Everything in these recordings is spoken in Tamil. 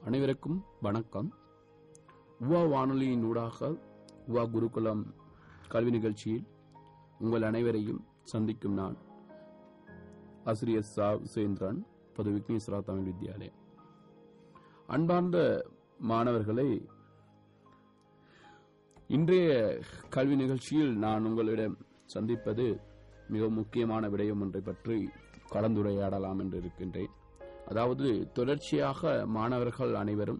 அனைவருக்கும் வணக்கம் உவா வானொலியின் ஊடாக உவா குருகுலம் கல்வி நிகழ்ச்சியில் உங்கள் அனைவரையும் சந்திக்கும் நான் ஆசிரியர் சா சேந்திரன் பொது விக்னேஸ்வரா தமிழ் வித்யாலயம் அன்பார்ந்த மாணவர்களை இன்றைய கல்வி நிகழ்ச்சியில் நான் உங்களிடம் சந்திப்பது மிக முக்கியமான விடயம் ஒன்றை பற்றி கலந்துரையாடலாம் என்று இருக்கின்றேன் அதாவது தொடர்ச்சியாக மாணவர்கள் அனைவரும்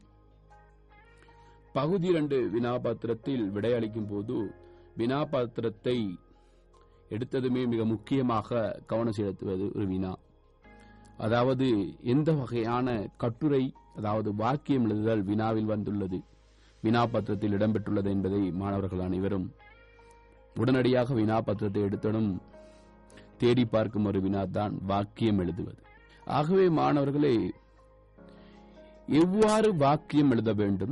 பகுதி இரண்டு வினாபாத்திரத்தில் விடையளிக்கும் போது வினாபாத்திரத்தை எடுத்ததுமே மிக முக்கியமாக கவனம் செலுத்துவது ஒரு வினா அதாவது எந்த வகையான கட்டுரை அதாவது வாக்கியம் எழுதுதல் வினாவில் வந்துள்ளது வினாபத்திரத்தில் இடம்பெற்றுள்ளது என்பதை மாணவர்கள் அனைவரும் உடனடியாக வினாபத்திரத்தை எடுத்ததும் தேடி பார்க்கும் ஒரு வினாதான் வாக்கியம் எழுதுவது ஆகவே மாணவர்களே எவ்வாறு வாக்கியம் எழுத வேண்டும்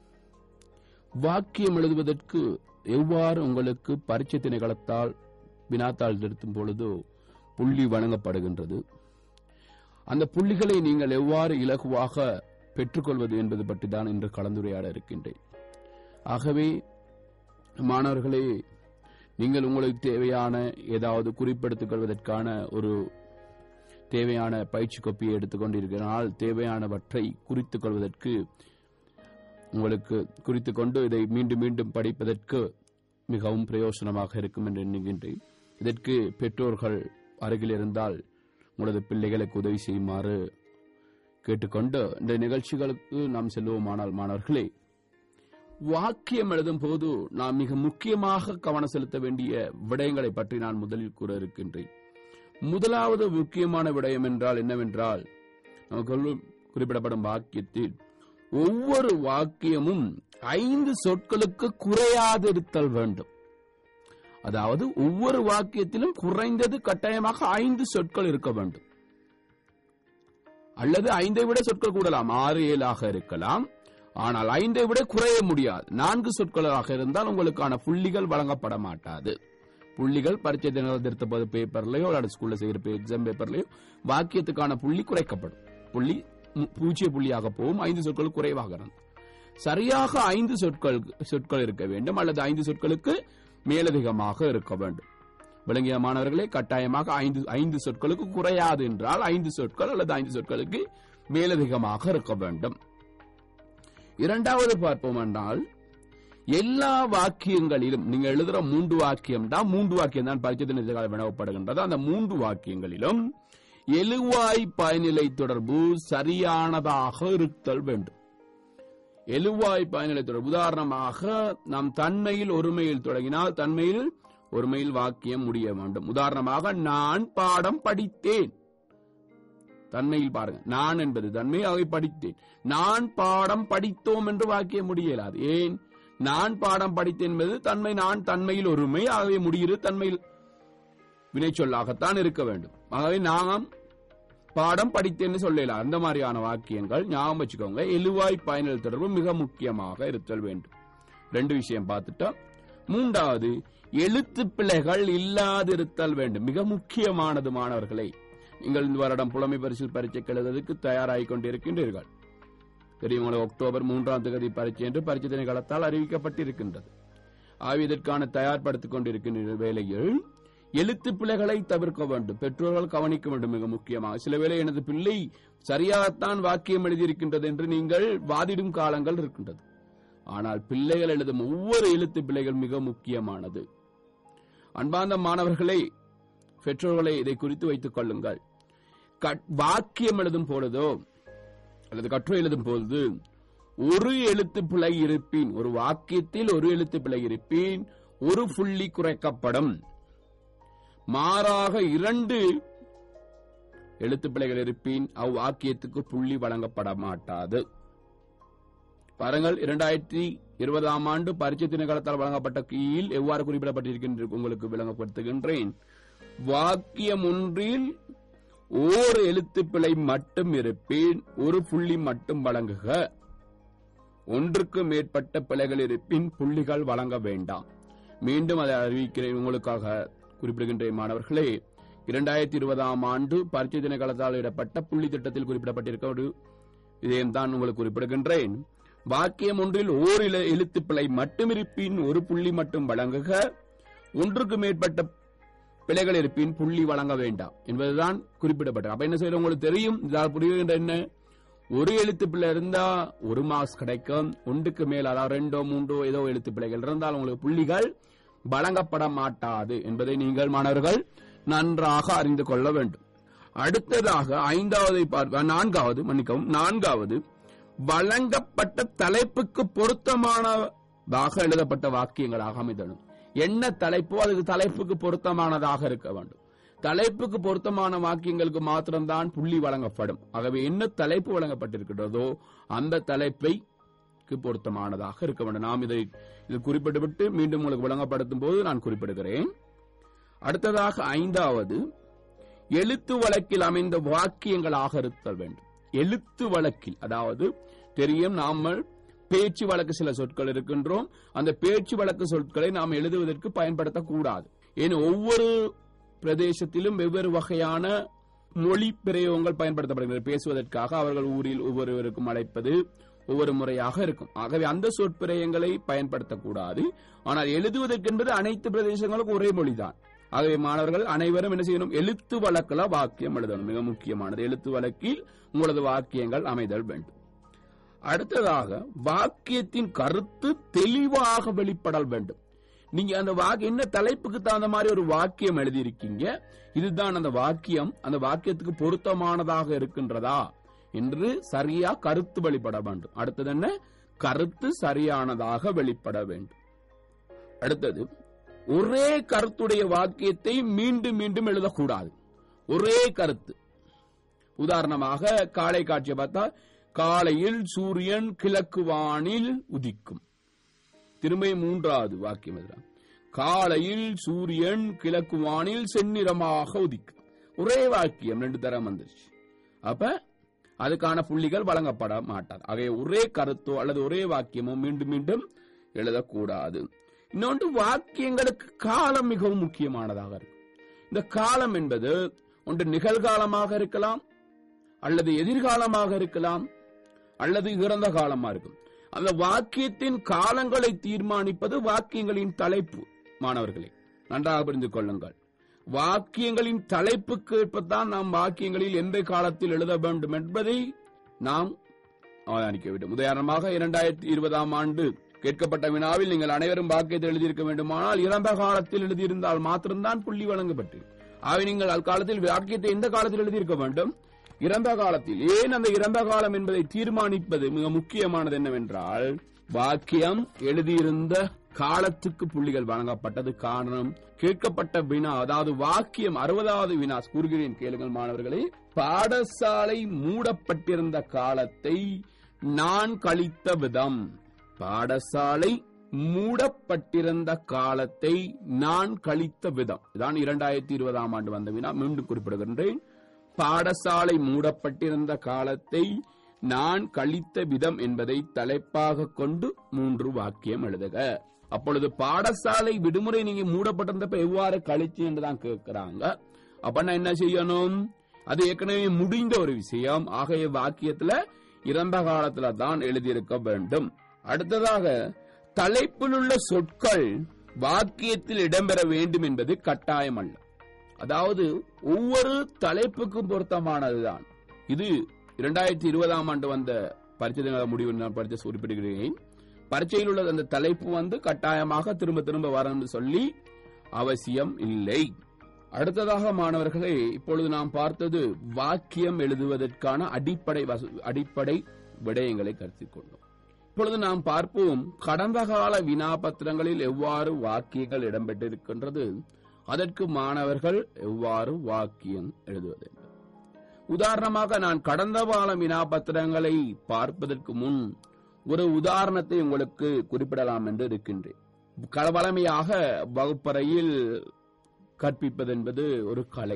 வாக்கியம் எழுதுவதற்கு எவ்வாறு உங்களுக்கு பரீட்சை திணைக்களத்தால் வினாத்தாள் திருத்தும் பொழுது புள்ளி வழங்கப்படுகின்றது அந்த புள்ளிகளை நீங்கள் எவ்வாறு இலகுவாக பெற்றுக்கொள்வது என்பது பற்றி தான் இன்று கலந்துரையாட இருக்கின்றேன் ஆகவே மாணவர்களே நீங்கள் உங்களுக்கு தேவையான ஏதாவது குறிப்பெடுத்துக் கொள்வதற்கான ஒரு தேவையான பயிற்சி கோப்பியை எடுத்துக்கொண்டிருக்கிறால் தேவையானவற்றை குறித்துக் கொள்வதற்கு உங்களுக்கு குறித்துக் கொண்டு இதை மீண்டும் மீண்டும் படிப்பதற்கு மிகவும் பிரயோசனமாக இருக்கும் என்று எண்ணுகின்றேன் இதற்கு பெற்றோர்கள் அருகில் இருந்தால் உங்களது பிள்ளைகளுக்கு உதவி செய்யுமாறு கேட்டுக்கொண்டு இந்த நிகழ்ச்சிகளுக்கு நாம் செல்வோமானால் மாணவர்களே வாக்கியம் எழுதும் போது நாம் மிக முக்கியமாக கவனம் செலுத்த வேண்டிய விடயங்களை பற்றி நான் முதலில் கூற இருக்கின்றேன் முதலாவது முக்கியமான விடயம் என்றால் என்னவென்றால் நமக்கு குறிப்பிடப்படும் வாக்கியத்தில் ஒவ்வொரு வாக்கியமும் ஐந்து சொற்களுக்கு குறையாதிருத்தல் வேண்டும் அதாவது ஒவ்வொரு வாக்கியத்திலும் குறைந்தது கட்டாயமாக ஐந்து சொற்கள் இருக்க வேண்டும் அல்லது ஐந்தை விட சொற்கள் கூடலாம் ஆறு ஏழாக இருக்கலாம் ஆனால் ஐந்தை விட குறைய முடியாது நான்கு சொற்களாக இருந்தால் உங்களுக்கான புள்ளிகள் வழங்கப்பட மாட்டாது புள்ளிகள் பரீட்சை தினங்கள் திருத்தப்பது பேப்பர்லயோ அல்லது ஸ்கூல்ல செய்கிற எக்ஸாம் பேப்பர்லயோ வாக்கியத்துக்கான புள்ளி குறைக்கப்படும் புள்ளி பூஜ்ய புள்ளியாக போகும் ஐந்து சொற்கள் குறைவாக சரியாக ஐந்து சொற்கள் சொற்கள் இருக்க வேண்டும் அல்லது ஐந்து சொற்களுக்கு மேலதிகமாக இருக்க வேண்டும் விளங்கிய மாணவர்களே கட்டாயமாக ஐந்து ஐந்து சொற்களுக்கு குறையாது என்றால் ஐந்து சொற்கள் அல்லது ஐந்து சொற்களுக்கு மேலதிகமாக இருக்க வேண்டும் இரண்டாவது பார்ப்போம் என்றால் எல்லா வாக்கியங்களிலும் நீங்க எழுதுற மூன்று வாக்கியம் தான் மூன்று வாக்கியம் தான் பரிச்சயத்தின் வினவப்படுகின்றது அந்த மூன்று வாக்கியங்களிலும் எழுவாய் பயனிலை தொடர்பு சரியானதாக இருத்தல் வேண்டும் எழுவாய் பயனிலை தொடர்பு உதாரணமாக நாம் தன்மையில் ஒருமையில் தொடங்கினால் தன்மையில் ஒருமையில் வாக்கியம் முடிய வேண்டும் உதாரணமாக நான் பாடம் படித்தேன் தன்மையில் பாருங்க நான் என்பது தன்மை அவை படித்தேன் நான் பாடம் படித்தோம் என்று வாக்கியம் முடியலாது ஏன் நான் பாடம் படித்தேன் என்பது தன்மை நான் தன்மையில் ஒருமை ஆகவே முடிகிறது தன்மையில் வினைச்சொல்லாகத்தான் இருக்க வேண்டும் ஆகவே நாம் பாடம் படித்தேன்னு சொல்லலாம் அந்த மாதிரியான வாக்கியங்கள் ஞாபகம் வச்சுக்கோங்க எழுவாய் பயனில் தொடர்பு மிக முக்கியமாக இருத்தல் வேண்டும் ரெண்டு விஷயம் பார்த்துட்டோம் மூன்றாவது எழுத்து பிழைகள் இல்லாதிருத்தல் வேண்டும் மிக முக்கியமானது மாணவர்களை நீங்கள் இந்த வருடம் புலமை பரிசில் பரீட்சைக்கு எழுதுவதற்கு தயாராகிக் கொண்டிருக்கின்றீர்கள் தெரியும் அக்டோபர் மூன்றாம் தேதி பரீட்சை என்று பரீட்சை திணைக்களத்தால் அறிவிக்கப்பட்டிருக்கின்றது ஆகிய இதற்கான தயார்படுத்திக் கொண்டிருக்கின்ற வேளையில் எழுத்து பிள்ளைகளை தவிர்க்க வேண்டும் பெற்றோர்கள் கவனிக்க வேண்டும் மிக முக்கியமாக சில வேளை எனது பிள்ளை சரியாகத்தான் வாக்கியம் எழுதியிருக்கின்றது என்று நீங்கள் வாதிடும் காலங்கள் இருக்கின்றது ஆனால் பிள்ளைகள் எழுதும் ஒவ்வொரு எழுத்து பிள்ளைகள் மிக முக்கியமானது அன்பார்ந்த மாணவர்களே பெற்றோர்களை இதை குறித்து வைத்துக் கொள்ளுங்கள் வாக்கியம் எழுதும் பொழுதோ அல்லது கட்டுரை எழுதும் பொழுது ஒரு எழுத்து பிழை இருப்பின் ஒரு வாக்கியத்தில் ஒரு எழுத்து பிழை இருப்பின் ஒரு புள்ளி குறைக்கப்படும் மாறாக இரண்டு எழுத்து பிழைகள் இருப்பின் அவ்வாக்கியத்துக்கு புள்ளி வழங்கப்பட மாட்டாது பாருங்கள் இரண்டாயிரத்தி இருபதாம் ஆண்டு பரிச்சை திணைக்களத்தால் வழங்கப்பட்ட கீழ் எவ்வாறு குறிப்பிடப்பட்டிருக்கின்ற உங்களுக்கு விளங்கப்படுத்துகின்றேன் வாக்கியம் ஒன்றில் ஓர் எழுத்து பிழை மட்டும் இருப்பின் ஒரு புள்ளி மட்டும் வழங்குக ஒன்றுக்கு மேற்பட்ட பிழைகள் இருப்பின் புள்ளிகள் வழங்க வேண்டாம் மீண்டும் அதை அறிவிக்கிறேன் உங்களுக்காக குறிப்பிடுகின்ற மாணவர்களே இரண்டாயிரத்தி இருபதாம் ஆண்டு பரீட்சை திணைக்களத்தால் இடப்பட்ட புள்ளி திட்டத்தில் குறிப்பிடப்பட்டிருக்க ஒரு இதையும் தான் உங்களுக்கு குறிப்பிடுகின்றேன் வாக்கியம் ஒன்றில் ஓர் இல எழுத்துப்பிழை மட்டும் இருப்பின் ஒரு புள்ளி மட்டும் வழங்குக ஒன்றுக்கு மேற்பட்ட பிழைகள் இருப்பின் புள்ளி வழங்க வேண்டாம் என்பதுதான் குறிப்பிடப்பட்டது அப்ப என்ன செய்யணும் உங்களுக்கு தெரியும் இதால் புரியுகின்ற என்ன ஒரு எழுத்து பிள்ளை இருந்தா ஒரு மார்க்ஸ் கிடைக்கும் ஒன்றுக்கு மேல் அதாவது ரெண்டோ மூன்றோ ஏதோ எழுத்து பிழைகள் இருந்தால் உங்களுக்கு புள்ளிகள் வழங்கப்பட மாட்டாது என்பதை நீங்கள் மாணவர்கள் நன்றாக அறிந்து கொள்ள வேண்டும் அடுத்ததாக ஐந்தாவது பார்ப்ப நான்காவது மன்னிக்கவும் நான்காவது வழங்கப்பட்ட தலைப்புக்கு பொருத்தமானதாக எழுதப்பட்ட வாக்கியங்களாக அமைதணும் என்ன தலைப்போ அதுக்கு தலைப்புக்கு பொருத்தமானதாக இருக்க வேண்டும் தலைப்புக்கு பொருத்தமான வாக்கியங்களுக்கு மாத்திரம்தான் புள்ளி வழங்கப்படும் ஆகவே என்ன தலைப்பு வழங்கப்பட்டிருக்கிறதோ அந்த தலைப்பை பொருத்தமானதாக இருக்க வேண்டும் நாம் இதை இது குறிப்பிட்டுவிட்டு மீண்டும் உங்களுக்கு வழங்கப்படுத்தும் போது நான் குறிப்பிடுகிறேன் அடுத்ததாக ஐந்தாவது எழுத்து வழக்கில் அமைந்த வாக்கியங்களாக இருத்தல் வேண்டும் எழுத்து வழக்கில் அதாவது தெரியும் நாமல் பேச்சு வழக்கு சில சொற்கள் இருக்கின்றோம் அந்த பேச்சு வழக்கு சொற்களை நாம் எழுதுவதற்கு பயன்படுத்தக்கூடாது ஏன் ஒவ்வொரு பிரதேசத்திலும் வெவ்வேறு வகையான மொழி பிரயோகங்கள் பயன்படுத்தப்படுகிறது பேசுவதற்காக அவர்கள் ஊரில் ஒவ்வொருவருக்கும் அழைப்பது ஒவ்வொரு முறையாக இருக்கும் ஆகவே அந்த சொற்பிரயங்களை பயன்படுத்தக்கூடாது ஆனால் எழுதுவதற்கு என்பது அனைத்து பிரதேசங்களுக்கும் ஒரே மொழிதான் ஆகவே மாணவர்கள் அனைவரும் என்ன செய்யணும் எழுத்து வழக்கில் வாக்கியம் எழுதணும் மிக முக்கியமானது எழுத்து வழக்கில் உங்களது வாக்கியங்கள் அமைதல் வேண்டும் அடுத்ததாக வாக்கியத்தின் கருத்து தெளிவாக வெளிப்படல் வேண்டும் நீங்க அந்த வாக்கு என்ன தலைப்புக்கு தகுந்த மாதிரி ஒரு வாக்கியம் எழுதியிருக்கீங்க இதுதான் அந்த வாக்கியம் அந்த வாக்கியத்துக்கு பொருத்தமானதாக இருக்கின்றதா என்று சரியா கருத்து வெளிப்பட வேண்டும் அடுத்தது என்ன கருத்து சரியானதாக வெளிப்பட வேண்டும் அடுத்தது ஒரே கருத்துடைய வாக்கியத்தை மீண்டும் மீண்டும் எழுதக்கூடாது ஒரே கருத்து உதாரணமாக காலை காட்சியை பார்த்தா காலையில் சூரியன் கிழக்கு வானில் உதிக்கும் திரும்ப மூன்றாவது வாக்கியம் எழுதுறாங்க காலையில் சூரியன் கிழக்கு வானில் செந்நிறமாக உதிக்கும் ஒரே வாக்கியம் ரெண்டு தரம் வந்துருச்சு அப்ப அதுக்கான புள்ளிகள் வழங்கப்பட மாட்டாது ஆகவே ஒரே கருத்தோ அல்லது ஒரே வாக்கியமோ மீண்டும் மீண்டும் எழுதக்கூடாது இன்னொன்று வாக்கியங்களுக்கு காலம் மிகவும் முக்கியமானதாக இருக்கும் இந்த காலம் என்பது ஒன்று நிகழ்காலமாக இருக்கலாம் அல்லது எதிர்காலமாக இருக்கலாம் அல்லது இறந்த காலமா இருக்கும் அந்த வாக்கியத்தின் காலங்களை தீர்மானிப்பது வாக்கியங்களின் தலைப்பு மாணவர்களே நன்றாக புரிந்து கொள்ளுங்கள் வாக்கியங்களின் தலைப்புக்கு ஏற்பத்தான் நாம் வாக்கியங்களில் எந்த காலத்தில் எழுத வேண்டும் என்பதை நாம் அவதானிக்க வேண்டும் உதாரணமாக இரண்டாயிரத்தி இருபதாம் ஆண்டு கேட்கப்பட்ட வினாவில் நீங்கள் அனைவரும் வாக்கியத்தை எழுதியிருக்க வேண்டுமானால் இறந்த காலத்தில் எழுதியிருந்தால் மாத்திரம்தான் புள்ளி வழங்கப்பட்டு ஆகவே நீங்கள் அக்காலத்தில் வாக்கியத்தை எந்த காலத்தில் எழுதியிருக்க வேண்டும் இறந்த காலத்தில் ஏன் அந்த இறந்த காலம் என்பதை தீர்மானிப்பது மிக முக்கியமானது என்னவென்றால் வாக்கியம் எழுதியிருந்த காலத்துக்கு புள்ளிகள் வழங்கப்பட்டது காரணம் கேட்கப்பட்ட வினா அதாவது வாக்கியம் அறுபதாவது வினா கூறுகிறேன் கேளுங்கள் மாணவர்களே பாடசாலை மூடப்பட்டிருந்த காலத்தை நான் கழித்த விதம் பாடசாலை மூடப்பட்டிருந்த காலத்தை நான் கழித்த விதம் இதான் இரண்டாயிரத்தி இருபதாம் ஆண்டு வந்த வினா மீண்டும் குறிப்பிடுகின்றேன் பாடசாலை மூடப்பட்டிருந்த காலத்தை நான் கழித்த விதம் என்பதை தலைப்பாக கொண்டு மூன்று வாக்கியம் எழுதுக அப்பொழுது பாடசாலை விடுமுறை நீங்க மூடப்பட்டிருந்தப்ப எவ்வாறு கழிச்சு என்றுதான் கேட்கிறாங்க அப்ப நான் என்ன செய்யணும் அது ஏற்கனவே முடிந்த ஒரு விஷயம் ஆகிய வாக்கியத்துல இறந்த காலத்துல தான் எழுதியிருக்க வேண்டும் அடுத்ததாக தலைப்பில் உள்ள சொற்கள் வாக்கியத்தில் இடம்பெற வேண்டும் என்பது கட்டாயம் அல்ல அதாவது ஒவ்வொரு தலைப்புக்கும் பொருத்தமானதுதான் இது இரண்டாயிரத்தி இருபதாம் ஆண்டு வந்த பரிச்சை முடிவு நான் படித்த குறிப்பிடுகிறேன் பரீட்சையில் உள்ள அந்த தலைப்பு வந்து கட்டாயமாக திரும்ப திரும்ப வரணும்னு சொல்லி அவசியம் இல்லை அடுத்ததாக மாணவர்களே இப்பொழுது நாம் பார்த்தது வாக்கியம் எழுதுவதற்கான அடிப்படை வச- அடிப்படை விடயங்களை கருத்தில் கொண்டோம் இப்பொழுது நாம் பார்ப்போம் கடந்த கால வினாபத்திரங்களில் எவ்வாறு வாக்கியங்கள் இடம்பெற்றிருக்கின்றது அதற்கு மாணவர்கள் எவ்வாறு வாக்கியம் எழுதுவது என்று. உதாரணமாக நான் கடந்த கால வினாபத்திரங்களை பார்ப்பதற்கு முன் ஒரு உதாரணத்தை உங்களுக்கு குறிப்பிடலாம் என்று இருக்கின்றேன் க- வழமையாக வகுப்பறையில் கற்பிப்பது என்பது ஒரு கலை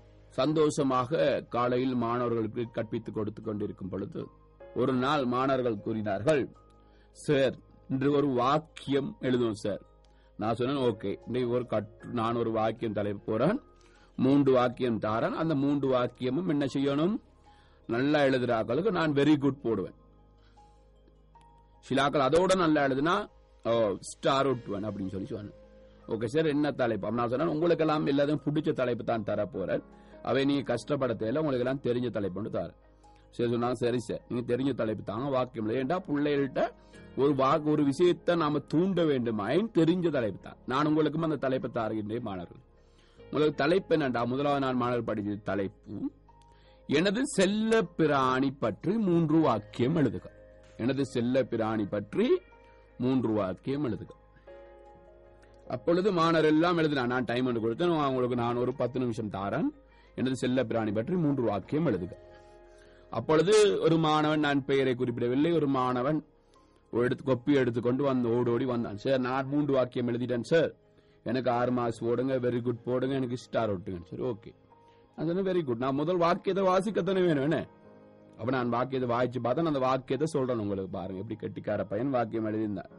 சந்தோஷமாக காலையில் மாணவர்களுக்கு கற்பித்துக் கொடுத்துக் கொண்டிருக்கும் பொழுது ஒரு நாள் மாணவர்கள் கூறினார்கள் சார் இன்று ஒரு வாக்கியம் எழுதுவோம் சார் நான் சொன்னேன் ஓகே இன்னைக்கு ஒரு கற்று நான் ஒரு வாக்கியம் தலைப்பு போறேன் மூன்று வாக்கியம் தாரன் அந்த மூன்று வாக்கியமும் என்ன செய்யணும் நல்லா எழுதுறாக்களுக்கு நான் வெரி குட் போடுவேன் சிலாக்கள் அதோட நல்லா எழுதுனா ஸ்டார் ஒட்டுவேன் அப்படின்னு சொல்லி சொன்னேன் ஓகே சார் என்ன தலைப்பு அப்ப நான் சொன்னேன் உங்களுக்கு எல்லாம் எல்லாத்தையும் பிடிச்ச தலைப்பு தான் தர போறேன் அவை நீங்க கஷ்டப்பட தேவையில்ல உங்களுக்கு எல்லாம் தெரிஞ்ச தலைப்பு ஒன்று தரேன் சரி சொன்னாங்க சரி சார் நீங்க தெரிஞ்ச தலைப்பு தாங்க வாக்கியம் இல்லை ஏன்டா பிள்ளைகள்கிட்ட ஒரு வாக்கு ஒரு விஷயத்தை நாம தூண்ட வேண்டுமாயின் தெரிஞ்ச தலைப்பு தான் நான் உங்களுக்கும் அந்த தலைப்பை தாருகின்றேன் மாணவர்கள் உங்களுக்கு தலைப்பு என்னண்டா முதலாவது நான் மாணவர் படிச்ச தலைப்பு எனது செல்ல பிராணி பற்றி மூன்று வாக்கியம் எழுதுக எனது செல்ல பிராணி பற்றி மூன்று வாக்கியம் எழுதுக அப்பொழுது மாணவர் எல்லாம் எழுதினா நான் டைம் ஒன்று கொடுத்தேன் உங்களுக்கு நான் ஒரு பத்து நிமிஷம் தாரேன் எனது செல்ல பிராணி பற்றி மூன்று வாக்கியம் எழுதுக அப்பொழுது ஒரு மாணவன் நான் பெயரை குறிப்பிடவில்லை ஒரு மாணவன் ஒரு எடுத்து கொப்பி எடுத்துக்கொண்டு வந்து ஓடி ஓடி வந்தான் சார் நான் மூன்று வாக்கியம் எழுதிட்டேன் சார் எனக்கு ஆறு மார்க்ஸ் போடுங்க வெரி குட் போடுங்க எனக்கு ஸ்டார் ஒட்டுங்க சரி ஓகே நான் சொன்னேன் வெரி குட் நான் முதல் வாக்கியத்தை வாசிக்கத்தானே வேணும் என்ன அப்ப நான் வாக்கியத்தை வாய்ச்சு பார்த்தா அந்த வாக்கியத்தை சொல்றேன் உங்களுக்கு பாருங்க எப்படி கெட்டிக்கார பையன் வாக்கியம் எழுதியிருந்தார்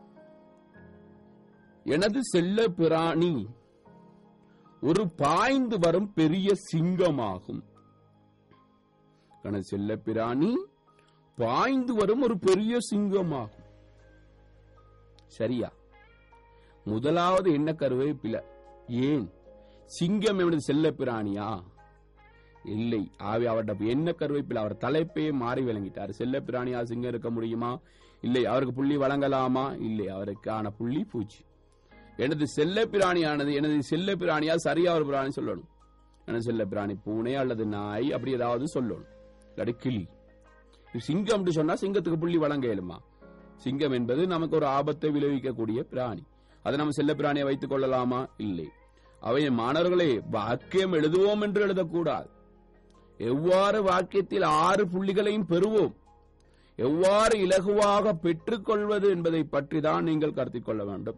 எனது செல்ல பிராணி ஒரு பாய்ந்து வரும் பெரிய சிங்கமாகும் எனது செல்ல பிராணி பாய்ந்து வரும் ஒரு பெரிய சிங்கமாகும் சரியா முதலாவது என்ன கருவேப்பில ஏன் சிங்கம் எனது செல்ல பிராணியா இல்லை ஆவி அவர்கிட்ட என்ன கருவேப்பில அவர் தலைப்பே மாறி விளங்கிட்டார் செல்ல பிராணியா சிங்கம் இருக்க முடியுமா இல்லை அவருக்கு புள்ளி வழங்கலாமா இல்லை அவருக்கான புள்ளி பூச்சி எனது செல்ல பிராணியானது எனது செல்ல பிராணியா சரியா ஒரு பிராணி சொல்லணும் எனது செல்ல பிராணி பூனை அல்லது நாய் அப்படி ஏதாவது சொல்லணும் இல்லாட்டி கிளி சிங்கம் சொன்னா சிங்கத்துக்கு புள்ளி வழங்க இயலுமா சிங்கம் என்பது நமக்கு ஒரு ஆபத்தை விளைவிக்கக்கூடிய பிராணி அதை நம்ம செல்ல பிராணியை வைத்துக் கொள்ளலாமா இல்லை அவை மாணவர்களே வாக்கியம் எழுதுவோம் என்று எழுதக்கூடாது எவ்வாறு வாக்கியத்தில் ஆறு புள்ளிகளையும் பெறுவோம் எவ்வாறு இலகுவாக பெற்றுக்கொள்வது என்பதை பற்றி தான் நீங்கள் கருத்தில் கொள்ள வேண்டும்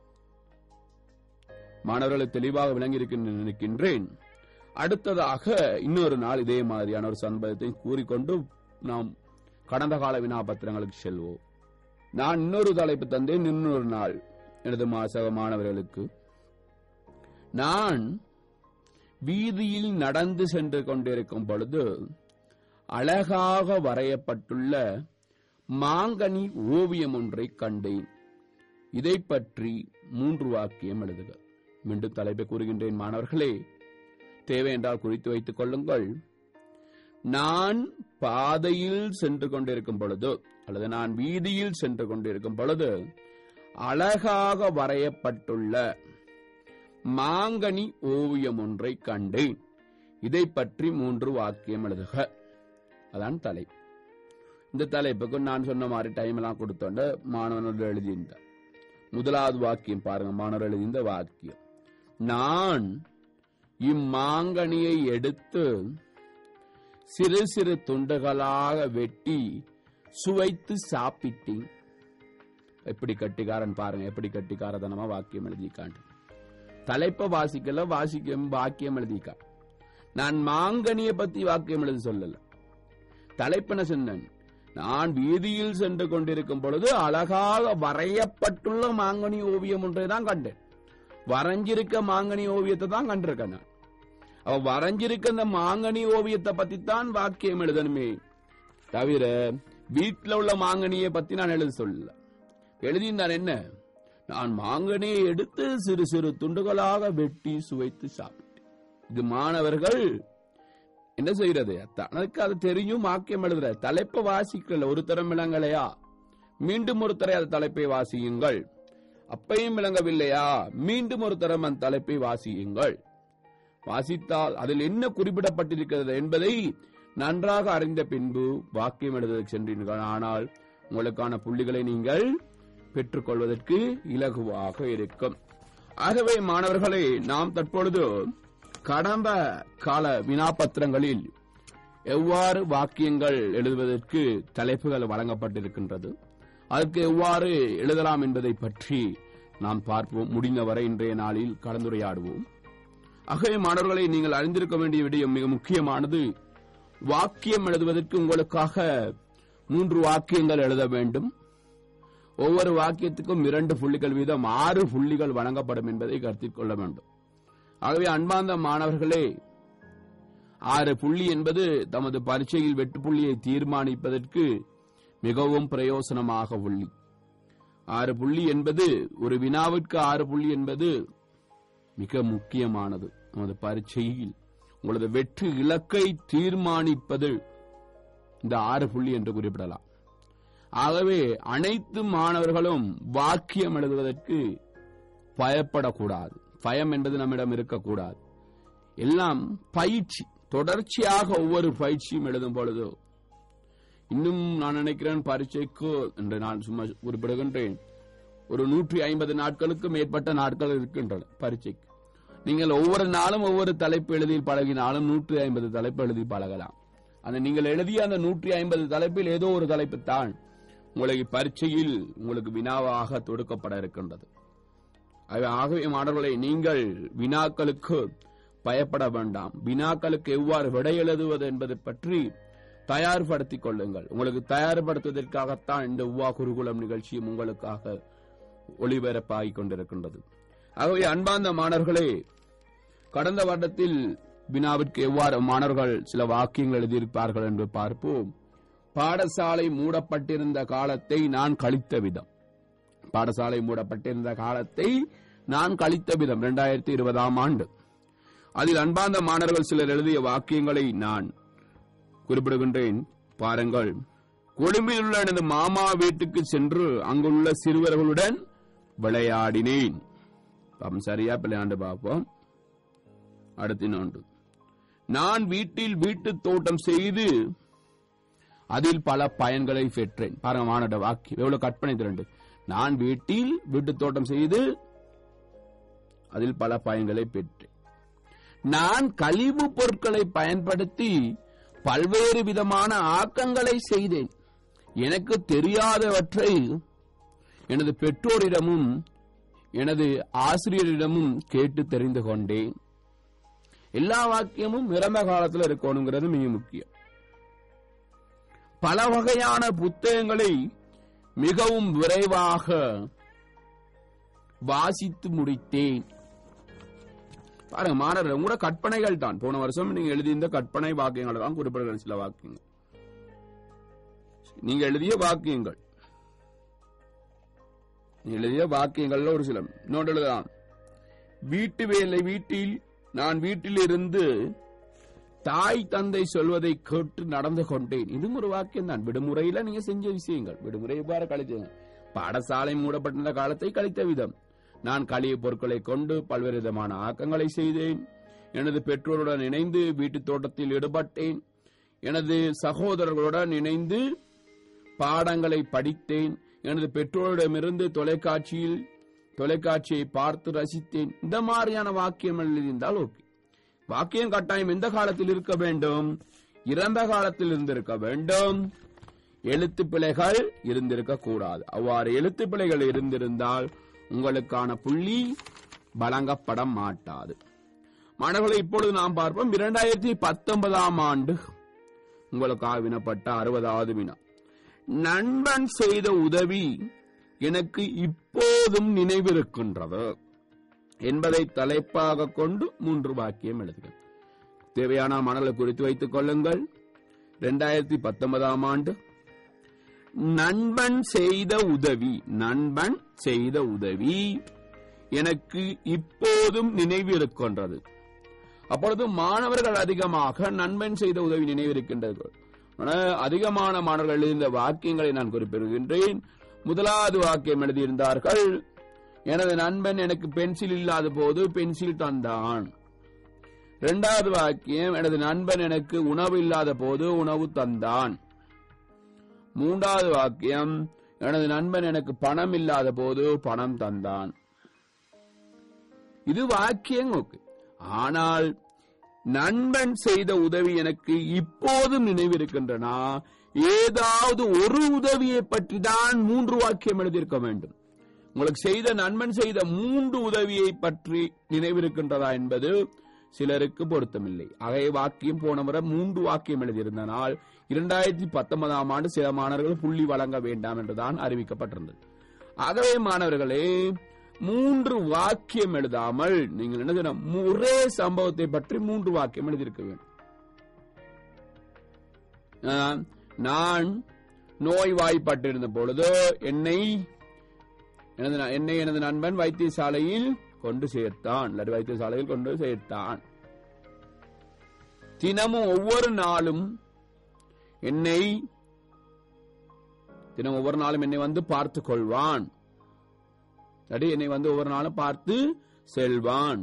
மாணவர்களுக்கு தெளிவாக விளங்கி நினைக்கின்றேன் அடுத்ததாக இன்னொரு நாள் இதே மாதிரியான ஒரு சம்பவத்தை கூறிக்கொண்டு நாம் கடந்த கால வினாபத்திரங்களுக்கு செல்வோம் நான் இன்னொரு தலைப்பு தந்தேன் இன்னொரு நாள் எனது மாசக மாணவர்களுக்கு நான் வீதியில் நடந்து சென்று கொண்டிருக்கும் பொழுது அழகாக வரையப்பட்டுள்ள மாங்கனி ஓவியம் ஒன்றை கண்டேன் இதை பற்றி மூன்று வாக்கியம் எழுதுக மீண்டும் தலைப்பை கூறுகின்றேன் மாணவர்களே தேவை என்றால் குறித்து வைத்துக் கொள்ளுங்கள் நான் பாதையில் சென்று கொண்டிருக்கும் பொழுது அல்லது நான் வீதியில் சென்று கொண்டிருக்கும் பொழுது அழகாக வரையப்பட்டுள்ள மாங்கனி ஓவியம் ஒன்றை கண்டேன் இதை பற்றி மூன்று வாக்கியம் எழுதுக அதான் தலை இந்த தலைப்புக்கு நான் சொன்ன மாதிரி டைம் எல்லாம் கொடுத்தோண்ட மாணவனோடு எழுதியிருந்தார் முதலாவது வாக்கியம் பாருங்க மாணவர் எழுதியிருந்த வாக்கியம் நான் இம்மாங்கனியை எடுத்து சிறு சிறு துண்டுகளாக வெட்டி சுவைத்து சாப்பிட்டேன் எப்படி கட்டிக்காரன் பாருங்க எப்படி கட்டிக்காரதனமா வாக்கியம் எழுதிக்காண்டு தலைப்ப வாசிக்கல வாசிக்கம் வாக்கியம் எழுதிக்கா நான் மாங்கனியை பத்தி வாக்கியம் எழுதி சொல்லல தலைப்பென சொன்னேன் நான் வீதியில் சென்று கொண்டிருக்கும் பொழுது அழகாக வரையப்பட்டுள்ள மாங்கனி ஓவியம் ஒன்றை தான் கண்டேன் வரைஞ்சிருக்க மாங்கனி ஓவியத்தை தான் கண்டிருக்கேன் நான் அவ வரைஞ்சிருக்க அந்த மாங்கனி ஓவியத்தை பத்தி தான் வாக்கியம் எழுதணுமே தவிர வீட்டில் உள்ள மாங்கனியை பத்தி நான் எழுத சொல்லல எழுதியிருந்தான் என்ன நான் மாங்கனியை எடுத்து சிறு சிறு துண்டுகளாக வெட்டி சுவைத்து சாப்பிட்டேன் இது மாணவர்கள் என்ன செய்யறது தனக்கு அது தெரியும் வாக்கியம் எழுதுற தலைப்பை வாசிக்கல ஒரு தரம் விளங்கலையா மீண்டும் ஒரு தரை அந்த தலைப்பை வாசியுங்கள் அப்பையும் விளங்கவில்லையா மீண்டும் ஒரு தரம் அந்த தலைப்பை வாசியுங்கள் வாசித்தால் அதில் என்ன குறிப்பிடப்பட்டிருக்கிறது என்பதை நன்றாக அறிந்த பின்பு வாக்கியம் எழுதுவதற்கு சென்றீர்கள் ஆனால் உங்களுக்கான புள்ளிகளை நீங்கள் பெற்றுக்கொள்வதற்கு இலகுவாக இருக்கும் ஆகவே மாணவர்களே நாம் தற்பொழுது கடந்த கால வினாபத்திரங்களில் எவ்வாறு வாக்கியங்கள் எழுதுவதற்கு தலைப்புகள் வழங்கப்பட்டிருக்கின்றது அதற்கு எவ்வாறு எழுதலாம் என்பதை பற்றி நாம் பார்ப்போம் முடிந்தவரை இன்றைய நாளில் கலந்துரையாடுவோம் ஆகவே மாணவர்களை நீங்கள் அறிந்திருக்க வேண்டிய விடயம் மிக முக்கியமானது வாக்கியம் எழுதுவதற்கு உங்களுக்காக மூன்று வாக்கியங்கள் எழுத வேண்டும் ஒவ்வொரு வாக்கியத்துக்கும் இரண்டு புள்ளிகள் வீதம் ஆறு புள்ளிகள் வழங்கப்படும் என்பதை கருத்தில் கொள்ள வேண்டும் ஆகவே அன்பார்ந்த மாணவர்களே ஆறு புள்ளி என்பது தமது பரீட்சையில் வெட்டு புள்ளியை தீர்மானிப்பதற்கு மிகவும் பிரயோசனமாக உள்ளி ஆறு புள்ளி என்பது ஒரு வினாவிற்கு ஆறு புள்ளி என்பது மிக முக்கியமானது நமது பரீட்சையில் உங்களது வெற்றி இலக்கை தீர்மானிப்பது இந்த ஆறு புள்ளி என்று குறிப்பிடலாம் ஆகவே அனைத்து மாணவர்களும் வாக்கியம் எழுதுவதற்கு பயப்படக்கூடாது பயம் என்பது நம்மிடம் இருக்கக்கூடாது எல்லாம் பயிற்சி தொடர்ச்சியாக ஒவ்வொரு பயிற்சியும் எழுதும் பொழுதோ இன்னும் நான் நினைக்கிறேன் பரீட்சைக்கு என்று நான் சும்மா குறிப்பிடுகின்றேன் ஒரு நூற்றி ஐம்பது நாட்களுக்கு மேற்பட்ட நாட்கள் இருக்கின்றன பரீட்சைக்கு நீங்கள் ஒவ்வொரு நாளும் ஒவ்வொரு தலைப்பு எழுதி பழகினாலும் நூற்றி ஐம்பது தலைப்பு எழுதி பழகலாம் அந்த நீங்கள் எழுதிய அந்த நூற்றி ஐம்பது தலைப்பில் ஏதோ ஒரு தலைப்பு தான் உங்களுக்கு பரீட்சையில் உங்களுக்கு வினாவாக தொடுக்கப்பட இருக்கின்றது ஆகவே- ஆகவே மாணவர்களை நீங்கள் வினாக்களுக்கு பயப்பட வேண்டாம் வினாக்களுக்கு எவ்வாறு விடை எழுதுவது என்பது பற்றி தயார்படுத்திக் கொள்ளுங்கள் உங்களுக்கு தயார்படுத்துவதற்காகத்தான் இந்த உவா குருகுலம் நிகழ்ச்சியும் உங்களுக்காக ஒளிபரப்பாகிக் கொண்டிருக்கின்றது ஆகவே அன்பார்ந்த மாணவர்களே கடந்த வருடத்தில் வினாவிற்கு எவ்வாறு மாணவர்கள் சில வாக்கியங்கள் எழுதியிருப்பார்கள் என்று பார்ப்போம் பாடசாலை மூடப்பட்டிருந்த காலத்தை நான் கழித்த விதம் பாடசாலை மூடப்பட்டிருந்த காலத்தை நான் கழித்த விதம் இரண்டாயிரத்தி இருபதாம் ஆண்டு அதில் அன்பார்ந்த மாணவர்கள் சிலர் எழுதிய வாக்கியங்களை நான் குறிப்பிடுகின்றேன் பாருங்கள் கொழும்பில் உள்ள எனது மாமா வீட்டுக்கு சென்று அங்குள்ள சிறுவர்களுடன் விளையாடினேன் பாப்போம், சரியா விளையாண்டு பார்ப்போம் அடுத்து இன்னொன்று நான் வீட்டில் வீட்டு தோட்டம் செய்து அதில் பல பயன்களை பெற்றேன் பாருங்க மாணவ வாக்கியம் எவ்வளவு கற்பனை திரண்டு நான் வீட்டில் வீட்டு தோட்டம் செய்து அதில் பல பயன்களை பெற்றேன் நான் கழிவு பொருட்களை பயன்படுத்தி பல்வேறு விதமான ஆக்கங்களை செய்தேன் எனக்கு தெரியாதவற்றை எனது பெற்றோரிடமும் எனது ஆசிரியரிடமும் கேட்டு தெரிந்து கொண்டேன் எல்லா வாக்கியமும் நிரம்ப காலத்தில் இருக்கணுங்கிறது மிக முக்கியம் பல வகையான புத்தகங்களை மிகவும் விரைவாக வாசித்து முடித்தேன் பாருங்க மாணவர் உங்களோட கற்பனைகள் தான் போன வருஷம் நீங்க எழுதியிருந்த கற்பனை வாக்கியங்கள் தான் குறிப்பிடுகிற சில வாக்கியங்கள் நீங்க எழுதிய வாக்கியங்கள் நீங்க எழுதிய வாக்கியங்கள்ல ஒரு சில இன்னொன்று எழுதலாம் வீட்டு வேலை வீட்டில் நான் வீட்டில் இருந்து தாய் தந்தை சொல்வதை கேட்டு நடந்து கொண்டேன் இதுவும் ஒரு வாக்கியம் தான் விடுமுறையில நீங்க செஞ்ச விஷயங்கள் விடுமுறை இவ்வாறு கழிச்சீங்க பாடசாலை மூடப்பட்டிருந்த காலத்தை கழித்த விதம் நான் கழிவு பொருட்களை கொண்டு பல்வேறு விதமான ஆக்கங்களை செய்தேன் எனது பெற்றோருடன் இணைந்து வீட்டுத் தோட்டத்தில் ஈடுபட்டேன் எனது சகோதரர்களுடன் இணைந்து பாடங்களை படித்தேன் எனது பெற்றோரிடமிருந்து தொலைக்காட்சியில் தொலைக்காட்சியை பார்த்து ரசித்தேன் இந்த மாதிரியான வாக்கியம் எழுதியிருந்தால் ஓகே வாக்கியம் கட்டாயம் எந்த காலத்தில் இருக்க வேண்டும் இறந்த காலத்தில் இருந்திருக்க வேண்டும் எழுத்து பிழைகள் இருந்திருக்க கூடாது அவ்வாறு எழுத்து பிழைகள் இருந்திருந்தால் உங்களுக்கான புள்ளி வழங்கப்பட மாட்டாது மாணவர்களை இப்பொழுது நாம் பார்ப்போம் இரண்டாயிரத்தி பத்தொன்பதாம் ஆண்டு உங்களுக்காக வினப்பட்ட அறுபதாவது வினா நண்பன் செய்த உதவி எனக்கு இப்போதும் நினைவிருக்கின்றது என்பதை தலைப்பாக கொண்டு மூன்று வாக்கியம் எழுதுக தேவையான மணலை குறித்து வைத்துக் கொள்ளுங்கள் இரண்டாயிரத்தி பத்தொன்பதாம் ஆண்டு நண்பன் செய்த உதவி நண்பன் செய்த உதவி எனக்கு இப்போதும் நினைவிருக்கின்றது அப்பொழுது மாணவர்கள் அதிகமாக நண்பன் செய்த உதவி நினைவிருக்கின்றது ஆனால் அதிகமான மாணவர்கள் எழுதிய வாக்கியங்களை நான் குறிப்பிடுகின்றேன் முதலாவது வாக்கியம் எழுதியிருந்தார்கள் எனது நண்பன் எனக்கு பென்சில் இல்லாத போது பென்சில் தந்தான் இரண்டாவது வாக்கியம் எனது நண்பன் எனக்கு உணவு இல்லாத போது உணவு தந்தான் மூன்றாவது வாக்கியம் எனது நண்பன் எனக்கு பணம் இல்லாத போது பணம் தந்தான் இது வாக்கியம் ஓகே ஆனால் நண்பன் செய்த உதவி எனக்கு இப்போதும் நினைவிருக்கின்றன ஏதாவது ஒரு உதவியை பற்றி தான் மூன்று வாக்கியம் எழுதியிருக்க வேண்டும் உங்களுக்கு செய்த நண்பன் செய்த மூன்று உதவியை பற்றி நினைவிருக்கின்றதா என்பது சிலருக்கு பொருத்தமில்லை ஆகவே வாக்கியம் போன முறை மூன்று வாக்கியம் எழுதியிருந்தனால் இரண்டாயிரத்தி பத்தொன்பதாம் ஆண்டு சில மாணவர்கள் புள்ளி வழங்க வேண்டாம் என்றுதான் அறிவிக்கப்பட்டிருந்தது ஆகவே மாணவர்களே மூன்று வாக்கியம் எழுதாமல் நீங்கள் என்ன செய்யணும்? ஒரே சம்பவத்தை பற்றி மூன்று வாக்கியம் எழுதியிருக்க வேண்டும் ஆஹ், நான் நோய்வாய்ப்பட்டிருந்த பொழுது என்னை எனது ந- என்னை எனது நண்பன் வைத்தியசாலையில் கொண்டு சேர்த்தான் இல்லாட்டி வைத்தியசாலையில் கொண்டு சேர்த்தான் தினமும் ஒவ்வொரு நாளும் என்னை தினம் ஒவ்வொரு நாளும் என்னை வந்து பார்த்து கொள்வான் இல்லாட்டி என்னை வந்து ஒவ்வொரு நாளும் பார்த்து செல்வான்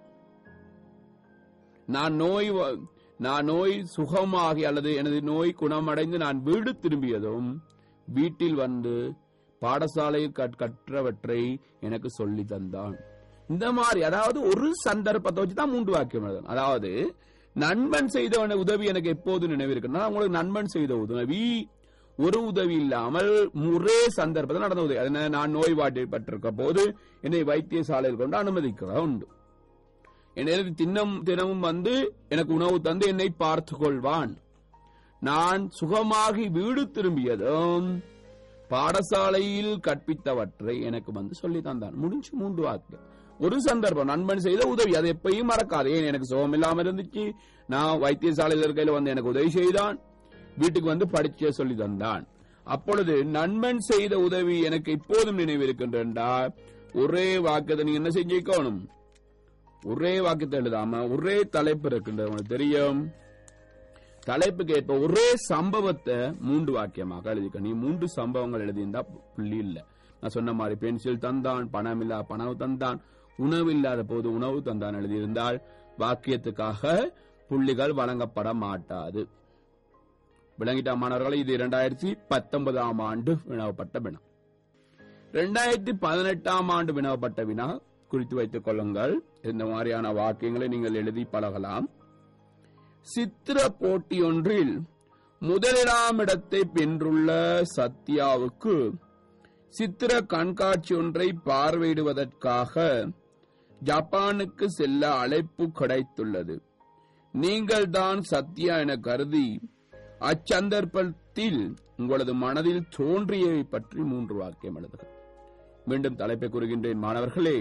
நான் நோய் வ- நான் நோய் சுகமாகி அல்லது எனது நோய் குணமடைந்து நான் வீடு திரும்பியதும் வீட்டில் வந்து பாடசாலையில் கற்- கற்றவற்றை எனக்கு சொல்லி தந்தான் இந்த மாதிரி அதாவது ஒரு சந்தர்ப்பத்தை வச்சு தான் மூன்று வாக்கியம் எழுதணும் அதாவது நண்பன் செய்த உதவி எனக்கு எப்போது நினைவிருக்குன்னா உங்களுக்கு நண்பன் செய்த உதவி ஒரு உதவி இல்லாமல் ஒரே சந்தர்ப்பத்தில் நடந்த உதவி அது என்ன, நான் நோய்வாட்டிப்பட்டிருக்க போது என்னை வைத்தியசாலையில் கொண்டு அனுமதிக்கிறதா உண்டு எனக்கு தினம் தினமும் வந்து எனக்கு உணவு தந்து என்னை பார்த்து கொள்வான் நான் சுகமாகி வீடு திரும்பியதும் பாடசாலையில் கற்பித்தவற்றை எனக்கு வந்து சொல்லி தந்தான் முடிஞ்சு மூன்று வாக்கு ஒரு சந்தர்ப்பம் நண்பன் செய்த உதவி அதை எப்பயும் மறக்காது ஏன் எனக்கு சுகம் இல்லாம இருந்துச்சு நான் வைத்தியசாலையில் இருக்கையில வந்து எனக்கு உதவி செய்தான் வீட்டுக்கு வந்து படிச்ச சொல்லி தந்தான் அப்பொழுது நண்பன் செய்த உதவி எனக்கு இப்போதும் நினைவிருக்கின்றா ஒரே வாக்கத்தை நீங்க என்ன செஞ்சுக்கணும் ஒரே வாக்கியத்தை எழுதாம ஒரே தலைப்பு இருக்கின்றது உங்களுக்கு தெரியும் தலைப்புக்கு ஏற்ப ஒரே சம்பவத்தை மூன்று வாக்கியமாக எழுதிக்க நீ மூன்று சம்பவங்கள் எழுதியிருந்தா புள்ளி இல்ல நான் சொன்ன மாதிரி பென்சில் தந்தான் பணம் இல்லா பணம் தந்தான் உணவு இல்லாத போது உணவு தந்தான் எழுதியிருந்தால் வாக்கியத்துக்காக புள்ளிகள் வழங்கப்பட மாட்டாது விளங்கிட்ட மாணவர்களை இது இரண்டாயிரத்தி பத்தொன்பதாம் ஆண்டு வினவப்பட்ட வினா இரண்டாயிரத்தி பதினெட்டாம் ஆண்டு வினவப்பட்ட வினா குறித்து வைத்துக் கொள்ளுங்கள் இந்த மாதிரியான வாக்கியங்களை நீங்கள் எழுதி பழகலாம் சித்திர போட்டியொன்றில் முதலிடாம் இடத்தை வென்றுள்ள சத்யாவுக்கு சித்திர கண்காட்சி ஒன்றை பார்வையிடுவதற்காக ஜப்பானுக்கு செல்ல அழைப்பு கிடைத்துள்ளது நீங்கள் தான் சத்யா என கருதி அச்சந்தர்ப்பத்தில் உங்களது மனதில் தோன்றியவை பற்றி மூன்று வாக்கியம் எழுதுக மீண்டும் தலைப்பை கூறுகின்றேன் மாணவர்களே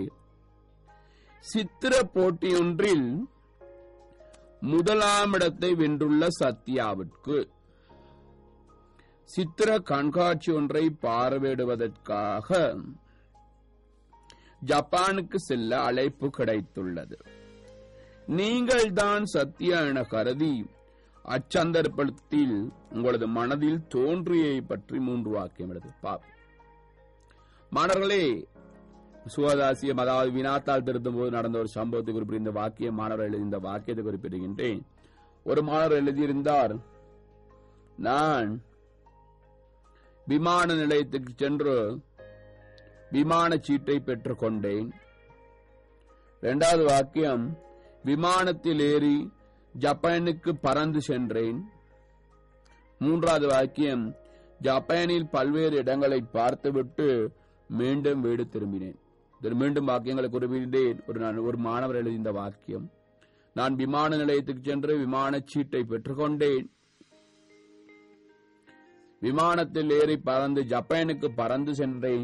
சித்திர போட்டியொன்றில் முதலாம் இடத்தை வென்றுள்ள சத்யாவிற்கு சித்திர கண்காட்சி ஒன்றை பார்வையிடுவதற்காக ஜப்பானுக்கு செல்ல அழைப்பு கிடைத்துள்ளது நீங்கள் தான் சத்யா என கருதி அச்சந்தர்ப்பத்தில் உங்களது மனதில் தோன்றியை பற்றி மூன்று வாக்கியம் எழுது பாப் மாணவர்களே சுவதாசியம் அதாவது வினாத்தால் திருத்தும் போது நடந்த ஒரு சம்பவத்தை குறிப்பிட்ட இந்த வாக்கியம் மாணவர் எழுதி இந்த வாக்கியத்தை குறிப்பிடுகின்றேன் ஒரு மாணவர் எழுதியிருந்தார் நான் விமான நிலையத்துக்கு சென்று விமான சீட்டை பெற்றுக் கொண்டேன் இரண்டாவது வாக்கியம் விமானத்தில் ஏறி ஜப்பானுக்கு பறந்து சென்றேன் மூன்றாவது வாக்கியம் ஜப்பானில் பல்வேறு இடங்களை பார்த்துவிட்டு மீண்டும் வீடு திரும்பினேன் இதில் மீண்டும் வாக்கியங்களை குறிப்பிட்டேன் ஒரு நான் ஒரு மாணவர் எழுதிய இந்த வாக்கியம் நான் விமான நிலையத்துக்கு சென்று விமான சீட்டை பெற்றுக்கொண்டேன் விமானத்தில் ஏறி பறந்து ஜப்பானுக்கு பறந்து சென்றேன்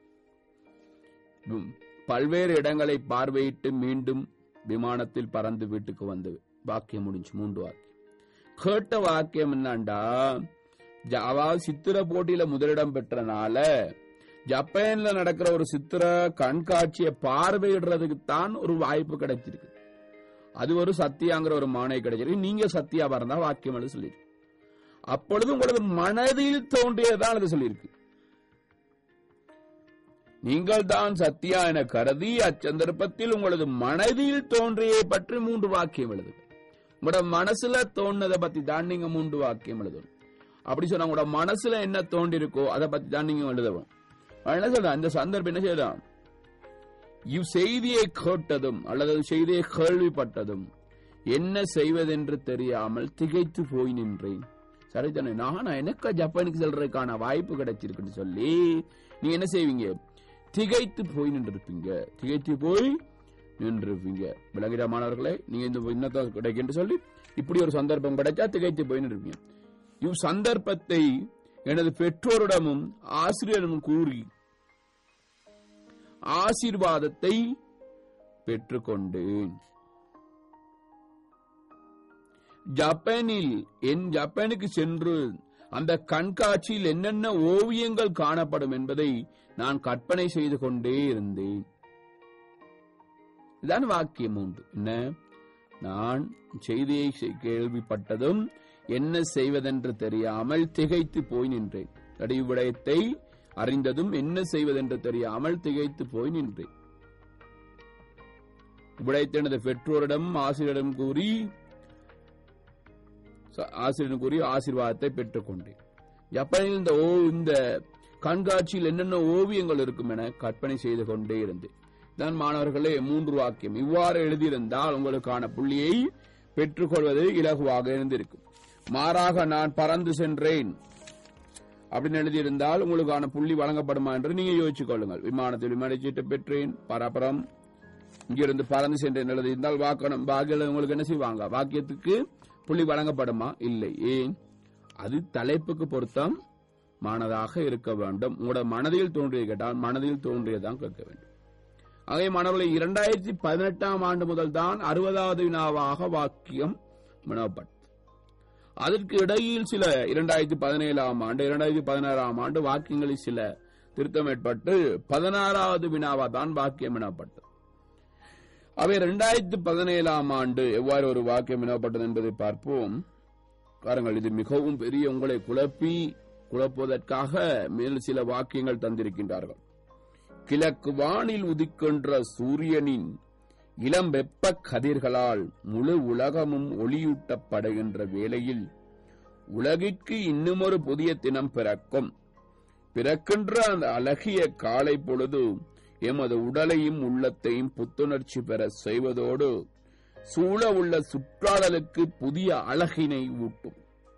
ம், பல்வேறு இடங்களை பார்வையிட்டு மீண்டும் விமானத்தில் பறந்து வீட்டுக்கு வந்து வாக்கியம் முடிஞ்சு மூன்று வாக்கியம் கேட்ட வாக்கியம் என்னண்டா ஜ- அதாவது சித்திர போட்டியில முதலிடம் பெற்றனால ஜப்பான்ல நடக்கிற ஒரு சித்திர கண்காட்சியை பார்வையிடுறதுக்கு தான் ஒரு வாய்ப்பு கிடைச்சிருக்கு அது ஒரு சத்தியாங்கிற ஒரு மானை கிடைச்சிருக்கு நீங்க சத்தியா இருந்தா வாக்கியம் எழுத சொல்லியிருக்கு அப்பொழுது உங்களது மனதில் தோன்றியதான் அது சொல்லியிருக்கு நீங்கள் தான் சத்தியா என கருதி அச்சந்தர்ப்பத்தில் உங்களது மனதில் தோன்றியை பற்றி மூன்று வாக்கியம் எழுதுங்க உங்களோட மனசுல தோணுனதை பத்தி தான் நீங்க மூன்று வாக்கியம் எழுதணும் அப்படி சொன்னா உங்களோட மனசுல என்ன தோன்றி இருக்கோ அதை பத்தி தான் நீங்க எழுதணும் அவன் என்ன சொல்றான் இந்த சந்தர்ப்பம் என்ன செய்யலாம் இவ் செய்தியை கேட்டதும் அல்லது செய்தியை கேள்விப்பட்டதும் என்ன செய்வதென்று தெரியாமல் திகைத்து போய் நின்றேன் சரிதானே நானா எனக்கு ஜப்பானுக்கு செல்றதுக்கான வாய்ப்பு கிடைச்சிருக்குன்னு சொல்லி நீங்க என்ன செய்வீங்க திகைத்து போய் நின்றிருப்பீங்க திகைத்து போய் நின்றிருப்பீங்க விளங்குற மாணவர்களே நீங்க இந்த இன்னத்தை கிடைக்குன்னு சொல்லி இப்படி ஒரு சந்தர்ப்பம் கிடைச்சா திகைத்து போய் நின்றுப்பீங்க இவ் சந்தர்ப்பத்தை எனது பெற்றோரிடமும் ஆசிரியரிடமும் கூறி ஆசீர்வாதத்தை பெற்றுக்கொண்டேன் ஜப்பானில் என் ஜப்பானுக்கு சென்று அந்த கண்காட்சியில் என்னென்ன ஓவியங்கள் காணப்படும் என்பதை நான் கற்பனை செய்து கொண்டே இருந்தேன் இதான் வாக்கியம் உண்டு என்ன நான் செய்தியை செ- கேள்விப்பட்டதும் என்ன செய்வதென்று தெரியாமல் திகைத்து போய் நின்றேன் கடைசி விடயத்தை அறிந்ததும் என்ன செய்வதென்று தெரியாமல் திகைத்து போய் நின்றேன் விடயத்தை எனது பெற்றோரிடம் ஆசிரியரிடம் கூறி ச- ஆசிரியரிடம் கூறி ஆசீர்வாதத்தை பெற்றுக்கொண்டேன் ஜப்பானில் இந்த ஓ இந்த கண்காட்சியில் என்னென்ன ஓவியங்கள் இருக்கும் என கற்பனை செய்து கொண்டே இருந்தேன் தான் மாணவர்களே மூன்று வாக்கியம் இவ்வாறு எழுதியிருந்தால் உங்களுக்கான புள்ளியை பெற்றுக்கொள்வது இலகுவாக இருந்திருக்கும் மாறாக நான் பறந்து சென்றேன் அப்படின்னு எழுதியிருந்தால் உங்களுக்கான புள்ளி வழங்கப்படுமா என்று நீங்க யோசிச்சுக் கொள்ளுங்கள் விமானத்தில் விமான சீட்டு பெற்றேன் பரபரம் இங்கிருந்து பறந்து சென்றேன் எழுதியிருந்தால் வாக்கணும் வாக்கியம் உங்களுக்கு என்ன செய்வாங்க வாக்கியத்துக்கு புள்ளி வழங்கப்படுமா இல்லை ஏன் அது தலைப்புக்கு பொருத்தம் மானதாக இருக்க வேண்டும் உங்களோட மனதில் தோன்றிய கேட்டால் மனதில் தோன்றியதான் கேட்க வேண்டும் ஆகவே மாணவர்களை இரண்டாயிரத்தி பதினெட்டாம் ஆண்டு முதல் தான் அறுபதாவது வினாவாக வாக்கியம் வினவப்பட்டது அதற்கு இடையில் சில இரண்டாயிரத்தி பதினேழாம் ஆண்டு இரண்டாயிரத்தி பதினாறாம் ஆண்டு வாக்கியங்களில் சில திருத்தம் ஏற்பட்டு பதினாறாவது வினாவா தான் வாக்கியம் வினவப்பட்டது அவை இரண்டாயிரத்தி பதினேழாம் ஆண்டு எவ்வாறு ஒரு வாக்கியம் வினவப்பட்டது என்பதை பார்ப்போம் பாருங்கள் இது மிகவும் பெரிய உங்களை குழப்பி குழப்புவதற்காக மேல் சில வாக்கியங்கள் தந்திருக்கின்றார்கள் கிழக்கு வானில் உதிக்கின்ற சூரியனின் இளம் வெப்ப கதிர்களால் முழு உலகமும் ஒளியூட்டப்படுகின்ற வேளையில் உலகிற்கு இன்னுமொரு புதிய தினம் பிறக்கும் பிறக்கின்ற அந்த அழகிய காலை பொழுது எமது உடலையும் உள்ளத்தையும் புத்துணர்ச்சி பெற செய்வதோடு சூழ உள்ள சுற்றாடலுக்கு புதிய அழகினை ஊட்டும்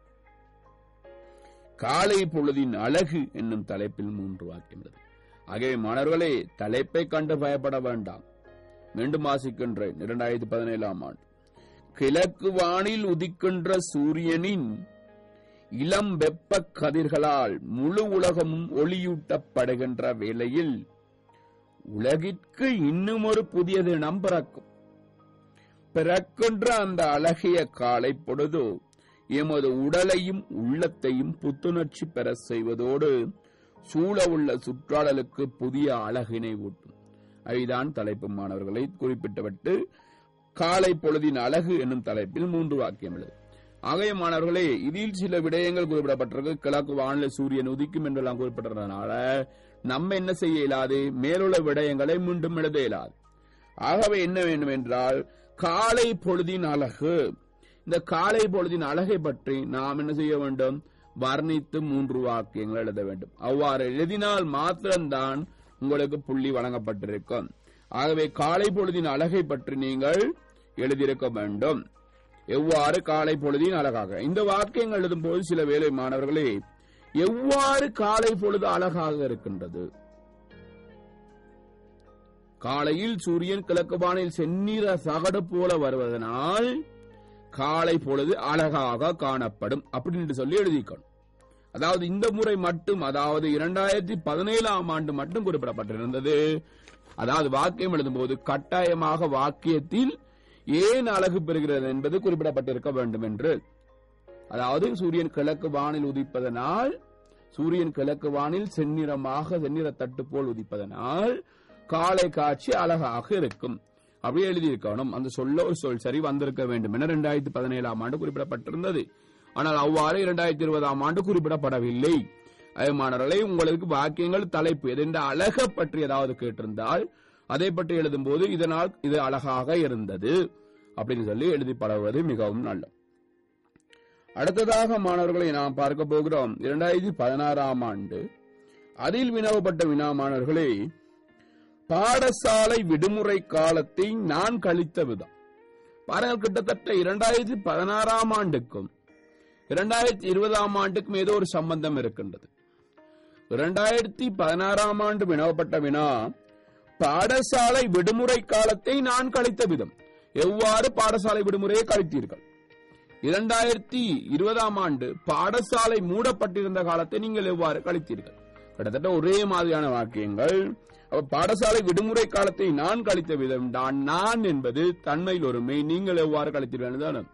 காலை பொழுதின் அழகு என்னும் தலைப்பில் மூன்று வாக்கியம் உள்ளது ஆகவே மாணவர்களே தலைப்பை கண்டு பயப்பட வேண்டாம் மீண்டும் வாசிக்கின்றேன் இரண்டாயிரத்தி பதினேழாம் ஆண்டு கிழக்கு வானில் உதிக்கின்ற சூரியனின் இளம் வெப்ப கதிர்களால் முழு உலகமும் ஒளியூட்டப்படுகின்ற வேளையில் உலகிற்கு இன்னும் ஒரு புதிய தினம் பிறக்கும் பிறக்கின்ற அந்த அழகிய காலை பொழுது எமது உடலையும் உள்ளத்தையும் புத்துணர்ச்சி பெற செய்வதோடு சூழ உள்ள சுற்றாடலுக்கு புதிய அழகினை ஊட்டும் அதுதான் தலைப்பு மாணவர்களை குறிப்பிட்டவிட்டு காலை பொழுதின் அழகு என்னும் தலைப்பில் மூன்று வாக்கியம் உள்ளது ஆகைய மாணவர்களே இதில் சில விடயங்கள் குறிப்பிடப்பட்டிருக்கு கிழக்கு வானிலை சூரியன் உதிக்கும் என்றெல்லாம் குறிப்பிட்டதுனால நம்ம என்ன செய்ய இயலாது மேலுள்ள விடயங்களை மீண்டும் எழுத இயலாது ஆகவே என்ன வேண்டும் என்றால் காலை பொழுதின் அழகு இந்த காலை பொழுதின் அழகை பற்றி நாம் என்ன செய்ய வேண்டும் வர்ணித்து மூன்று வாக்கியங்கள் எழுத வேண்டும் அவ்வாறு எழுதினால் மாத்திரம்தான் உங்களுக்கு புள்ளி வழங்கப்பட்டிருக்கும் ஆகவே காலை பொழுதின் அழகை பற்றி நீங்கள் எழுதியிருக்க வேண்டும் எவ்வாறு காலை பொழுதின் அழகாக இந்த வாக்கியங்கள் எழுதும் போது சில வேலை மாணவர்களே எவ்வாறு காலை பொழுது அழகாக இருக்கின்றது காலையில் சூரியன் கிழக்கு வானில் செந்நிற சகடு போல வருவதனால் காலை பொழுது அழகாக காணப்படும் அப்படின்னு சொல்லி எழுதிக்கணும் அதாவது இந்த முறை மட்டும் அதாவது இரண்டாயிரத்தி பதினேழாம் ஆண்டு மட்டும் குறிப்பிடப்பட்டிருந்தது அதாவது வாக்கியம் எழுதும்போது கட்டாயமாக வாக்கியத்தில் ஏன் அழகு பெறுகிறது என்பது குறிப்பிடப்பட்டிருக்க வேண்டும் என்று அதாவது சூரியன் கிழக்கு வானில் உதிப்பதனால் சூரியன் கிழக்கு வானில் செந்நிறமாக செந்நிற தட்டு போல் உதிப்பதனால் காலை காட்சி அழகாக இருக்கும் அப்படியே எழுதியிருக்கணும் அந்த சொல்ல ஒரு சொல் சரி வந்திருக்க வேண்டும் என இரண்டாயிரத்தி பதினேழாம் ஆண்டு குறிப்பிடப்பட்டிருந்தது ஆனால் அவ்வாறு இரண்டாயிரத்தி இருபதாம் ஆண்டு குறிப்பிடப்படவில்லை மாணவர்களை உங்களுக்கு வாக்கியங்கள் தலைப்பு எதென்ற அழக பற்றி ஏதாவது கேட்டிருந்தால் அதை பற்றி எழுதும்போது இதனால் இது அழகாக இருந்தது அப்படின்னு சொல்லி எழுதி பழகுவது மிகவும் நல்லது அடுத்ததாக மாணவர்களை நாம் பார்க்க போகிறோம் இரண்டாயிரத்தி பதினாறாம் ஆண்டு அதில் வினவப்பட்ட வினா மாணவர்களே பாடசாலை விடுமுறை காலத்தை நான் கழித்த விதம் பாருங்கள் கிட்டத்தட்ட இரண்டாயிரத்தி பதினாறாம் ஆண்டுக்கும் இரண்டாயிரத்தி இருபதாம் ஆண்டுக்கும் ஏதோ ஒரு சம்பந்தம் இருக்கின்றது இரண்டாயிரத்தி பதினாறாம் ஆண்டு வினவப்பட்ட வினா பாடசாலை விடுமுறை காலத்தை நான் கழித்த விதம் எவ்வாறு பாடசாலை விடுமுறையை கழித்தீர்கள் இரண்டாயிரத்தி இருபதாம் ஆண்டு பாடசாலை மூடப்பட்டிருந்த காலத்தை நீங்கள் எவ்வாறு கழித்தீர்கள் கிட்டத்தட்ட ஒரே மாதிரியான வாக்கியங்கள் பாடசாலை விடுமுறை காலத்தை நான் கழித்த விதம் தான் நான் என்பது தன்மையில் ஒருமை நீங்கள் எவ்வாறு கழித்தீர்கள்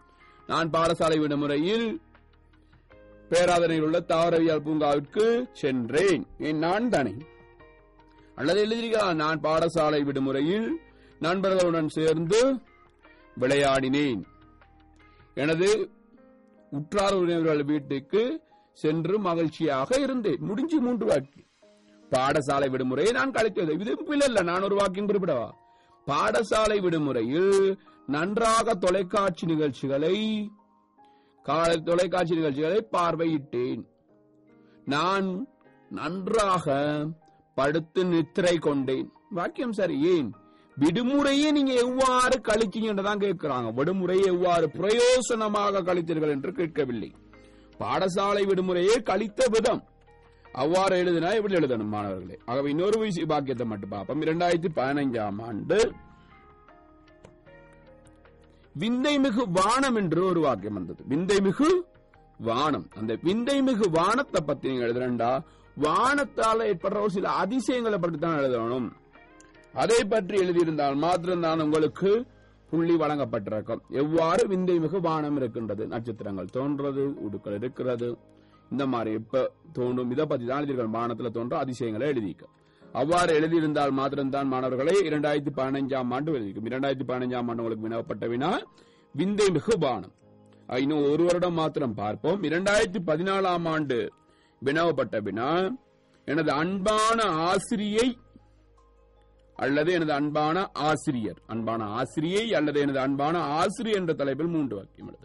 நான் பாடசாலை விடுமுறையில் பேராதனையில் உள்ள தாவரவியல் பூங்காவிற்கு சென்றேன் ஏன் நான் தானே அல்லது எழுதியிருக்கா நான் பாடசாலை விடுமுறையில் நண்பர்களுடன் சேர்ந்து விளையாடினேன் எனது உற்றார் உறவினர்கள் வீட்டுக்கு சென்று மகிழ்ச்சியாக இருந்தேன் முடிஞ்சு மூன்று வாக்கியம் பாடசாலை விடுமுறையை நான் கழித்தது இது பிள்ளை இல்ல நான் ஒரு வாக்கியம் குறிப்பிடவா பாடசாலை விடுமுறையில் நன்றாக தொலைக்காட்சி நிகழ்ச்சிகளை காலை தொலைக்காட்சி நிகழ்ச்சிகளை பார்வையிட்டேன் நான் நன்றாக படுத்து நித்திரை கொண்டேன் வாக்கியம் சரி ஏன் விடுமுறையை நீங்க எவ்வாறு கழிச்சீங்கன்னு தான் கேட்கிறாங்க விடுமுறையை எவ்வாறு பிரயோசனமாக கழித்தீர்கள் என்று கேட்கவில்லை பாடசாலை விடுமுறையை கழித்த விதம் அவ்வாறு எழுதினா எப்படி எழுதணும் மாணவர்களே ஆகவே இன்னொரு விஷய பாக்கியத்தை மட்டும் பார்ப்போம் இரண்டாயிரத்தி பதினைஞ்சாம் ஆண்டு விந்தைமிகு வானம் என்று ஒரு வாக்கியம் வந்தது விந்தைமிகு வானம் அந்த விந்தைமிகு வானத்தை பத்தி நீங்க எழுதுறா வானத்தால ஏற்படுற ஒரு சில அதிசயங்களை பற்றி தான் எழுதணும் அதை பற்றி எழுதியிருந்தால் மாத்திரம்தான் உங்களுக்கு புள்ளி வழங்கப்பட்டிருக்கும் எவ்வாறு விந்தைமிகு வானம் இருக்கின்றது நட்சத்திரங்கள் தோன்றது உடுக்கள் இருக்கிறது இந்த மாதிரி இப்ப தோன்றும் இதை பத்தி தான் எழுதியிருக்க வானத்துல தோன்ற அதிசயங்களை எழுதிக்க அவ்வாறு எழுதியிருந்தால் மாத்திரம்தான் மாணவர்களை இரண்டாயிரத்தி பதினைஞ்சாம் ஆண்டு எழுதிக்கும் இரண்டாயிரத்தி பதினைஞ்சாம் ஆண்டு உங்களுக்கு வினவப்பட்ட வினா விந்தை மிகு பானம் அஹ் இன்னும் ஒரு வருடம் மாத்திரம் பார்ப்போம் இரண்டாயிரத்தி பதினாலாம் ஆண்டு வினவப்பட்ட வினா எனது அன்பான ஆசிரியை அல்லது எனது அன்பான ஆசிரியர் அன்பான ஆசிரியை அல்லது எனது அன்பான ஆசிரியர் என்ற தலைப்பில் மூன்று வாக்கியம் எழுது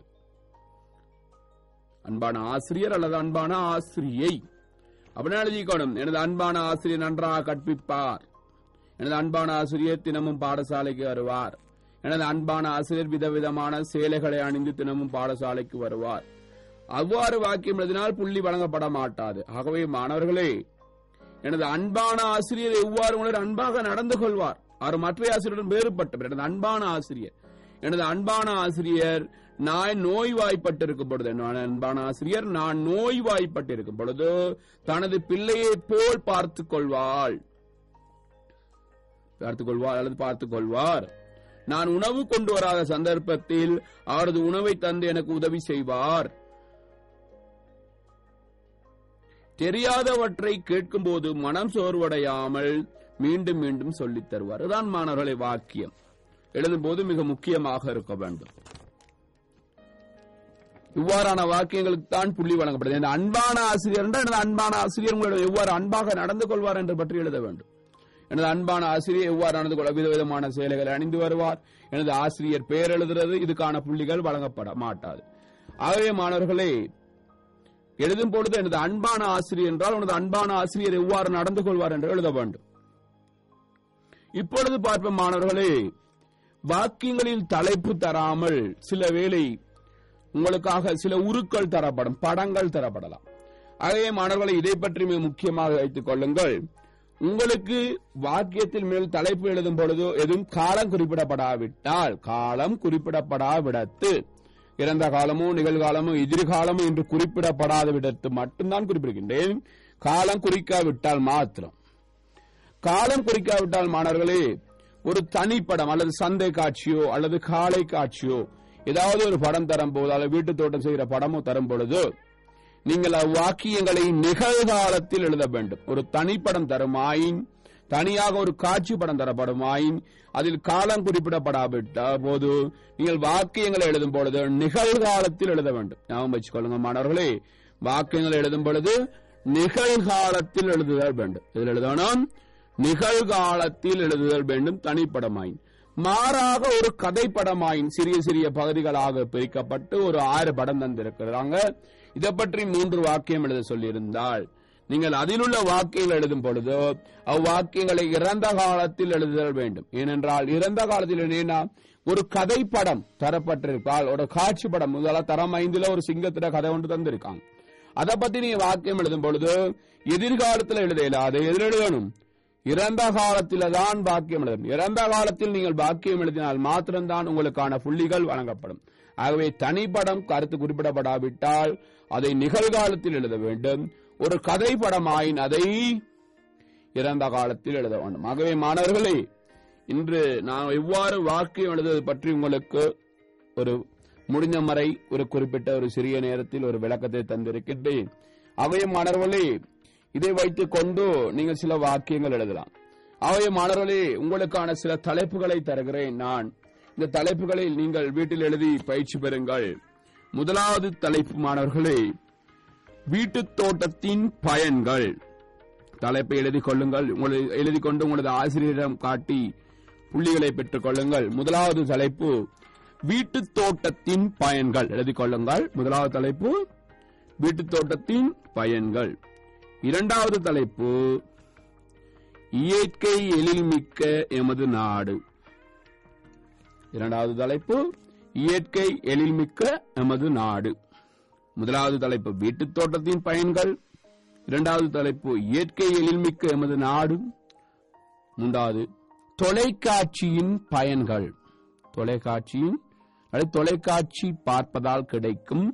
அன்பான ஆசிரியர் அல்லது அன்பான ஆசிரியை அப்படின்னா எழுதிக்கணும் எனது அன்பான ஆசிரியர் நன்றாக கற்பிப்பார் எனது அன்பான ஆசிரியர் தினமும் பாடசாலைக்கு வருவார் எனது அன்பான ஆசிரியர் விதவிதமான சேலைகளை அணிந்து தினமும் பாடசாலைக்கு வருவார் அவ்வாறு வாக்கியம் எழுதினால் புள்ளி வழங்கப்பட மாட்டாது ஆகவே மாணவர்களே எனது அன்பான ஆசிரியர் எவ்வாறு உணர் அன்பாக நடந்து கொள்வார் அவர் மற்ற ஆசிரியருடன் வேறுபட்டவர் எனது அன்பான ஆசிரியர் எனது அன்பான ஆசிரியர் நான் நோய்வாய்ப்பட்டிருக்கும் பொழுது நான் அன்பான ஆசிரியர் நான் நோய்வாய்ப்பட்டிருக்கும் பொழுது தனது பிள்ளையை போல் பார்த்துக் கொள்வாள் பார்த்துக் கொள்வார் அல்லது பார்த்துக் கொள்வார் நான் உணவு கொண்டு வராத சந்தர்ப்பத்தில் அவரது உணவை தந்து எனக்கு உதவி செய்வார் தெரியாதவற்றை கேட்கும்போது மனம் சோர்வடையாமல் மீண்டும் மீண்டும் சொல்லித் தருவார் இதுதான் மாணவர்களை வாக்கியம் எழுதும் போது மிக முக்கியமாக இருக்க வேண்டும் இவ்வாறான வாக்கியங்களுக்கு தான் புள்ளி வழங்கப்படுது இந்த அன்பான ஆசிரியர் என்றால் எனது அன்பான ஆசிரியர் உங்களிடம் எவ்வாறு அன்பாக நடந்து கொள்வார் என்று பற்றி எழுத வேண்டும் எனது அன்பான ஆசிரியர் எவ்வாறு நடந்து கொள்ள விதவிதமான சேலைகளை அணிந்து வருவார் எனது ஆசிரியர் பெயர் எழுதுறது இதுக்கான புள்ளிகள் வழங்கப்பட மாட்டாது ஆகவே மாணவர்களே எழுதும் பொழுது எனது அன்பான ஆசிரியர் என்றால் எனது அன்பான ஆசிரியர் எவ்வாறு நடந்து கொள்வார் என்று எழுத வேண்டும் இப்பொழுது பார்ப்போம் மாணவர்களே வாக்கியங்களில் தலைப்பு தராமல் சில வேளை உங்களுக்காக சில உருக்கள் தரப்படும் படங்கள் தரப்படலாம் ஆகவே மாணவர்களை இதை பற்றி மிக முக்கியமாக வைத்துக் கொள்ளுங்கள் உங்களுக்கு வாக்கியத்தில் மேல் தலைப்பு எழுதும் பொழுது எதுவும் காலம் குறிப்பிடப்படாவிட்டால் காலம் குறிப்பிடப்படாவிடத்து இறந்த காலமோ நிகழ்காலமோ எதிர்காலமோ என்று குறிப்பிடப்படாத விடத்து மட்டும்தான் குறிப்பிடுகின்றேன் காலம் குறிக்காவிட்டால் மாத்திரம் காலம் குறிக்காவிட்டால் மாணவர்களே ஒரு தனிப்படம் அல்லது சந்தை காட்சியோ அல்லது காலை காட்சியோ ஏதாவது ஒரு படம் தரும் போது அல்லது வீட்டு தோட்டம் செய்கிற படமோ தரும் பொழுது நீங்கள் அவ்வாக்கியங்களை நிகழ்காலத்தில் எழுத வேண்டும் ஒரு தனிப்படம் தருமாயின் தனியாக ஒரு காட்சி படம் தரப்படுமாயின் அதில் காலம் குறிப்பிடப்படாவிட்ட போது நீங்கள் வாக்கியங்களை எழுதும் பொழுது நிகழ்காலத்தில் எழுத வேண்டும் ஞாபகம் வச்சுக்கொள்ளுங்க மாணவர்களே வாக்கியங்களை எழுதும் பொழுது நிகழ்காலத்தில் எழுதுதல் வேண்டும் இதில் எழுதணும் நிகழ்காலத்தில் எழுதுதல் வேண்டும் தனிப்படமாயின் மாறாக ஒரு கதைப்படமாயின் சிறிய சிறிய பகுதிகளாக பிரிக்கப்பட்டு ஒரு ஆறு படம் தந்திருக்கிறாங்க இதை பற்றி மூன்று வாக்கியம் எழுத சொல்லியிருந்தால் நீங்கள் அதிலுள்ள வாக்கியங்கள் எழுதும் பொழுது அவ்வாக்கியங்களை இறந்த காலத்தில் எழுதுதல் வேண்டும் ஏனென்றால் இறந்த காலத்தில் என்னன்னா ஒரு கதை படம் தரப்பட்டிருப்பால் ஒரு காட்சி படம் முதல்ல தரம் ஐந்துல ஒரு சிங்கத்திட கதை ஒன்று தந்திருக்காங்க அதை பத்தி நீங்க வாக்கியம் எழுதும் பொழுது எதிர்காலத்தில் எழுத இயலாது எதில் எழுதணும் இறந்த காலத்தில தான் பாக்கியம் எழுதணும் இறந்த காலத்தில் நீங்கள் பாக்கியம் எழுதினால் மாத்திரம்தான் உங்களுக்கான புள்ளிகள் வழங்கப்படும் ஆகவே தனிப்படம் கருத்து குறிப்பிடப்படாவிட்டால் அதை நிகழ்காலத்தில் எழுத வேண்டும் ஒரு கதை படமாயின் அதை இறந்த காலத்தில் எழுத வேண்டும் ஆகவே மாணவர்களே இன்று நான் எவ்வாறு வாக்கியம் எழுதுவது பற்றி உங்களுக்கு ஒரு முடிந்த வரை ஒரு குறிப்பிட்ட ஒரு சிறிய நேரத்தில் ஒரு விளக்கத்தை தந்திருக்கின்றேன் அவைய மாணவர்களே இதை வைத்துக் கொண்டு நீங்கள் சில வாக்கியங்கள் எழுதலாம் அவைய மாணவர்களே உங்களுக்கான சில தலைப்புகளை தருகிறேன் நான் இந்த தலைப்புகளில் நீங்கள் வீட்டில் எழுதி பயிற்சி பெறுங்கள் முதலாவது தலைப்பு மாணவர்களே வீட்டுத் தோட்டத்தின் பயன்கள் தலைப்பை எழுதி கொள்ளுங்கள் உங்களை எழுதி கொண்டு உங்களது ஆசிரியரிடம் காட்டி புள்ளிகளை பெற்றுக் கொள்ளுங்கள் முதலாவது தலைப்பு வீட்டுத் தோட்டத்தின் பயன்கள் எழுதி கொள்ளுங்கள் முதலாவது தலைப்பு வீட்டுத் தோட்டத்தின் பயன்கள் இரண்டாவது தலைப்பு இயற்கை எழில்மிக்க எமது நாடு இரண்டாவது தலைப்பு இயற்கை எழில்மிக்க எமது நாடு முதலாவது தலைப்பு வீட்டுத் தோட்டத்தின் பயன்கள் இரண்டாவது தலைப்பு இயற்கை எழில்மிக்க எமது நாடு மூன்றாவது தொலைக்காட்சியின் பயன்கள் தொலைக்காட்சியின் அல்லது தொலைக்காட்சி பார்ப்பதால் கிடைக்கும்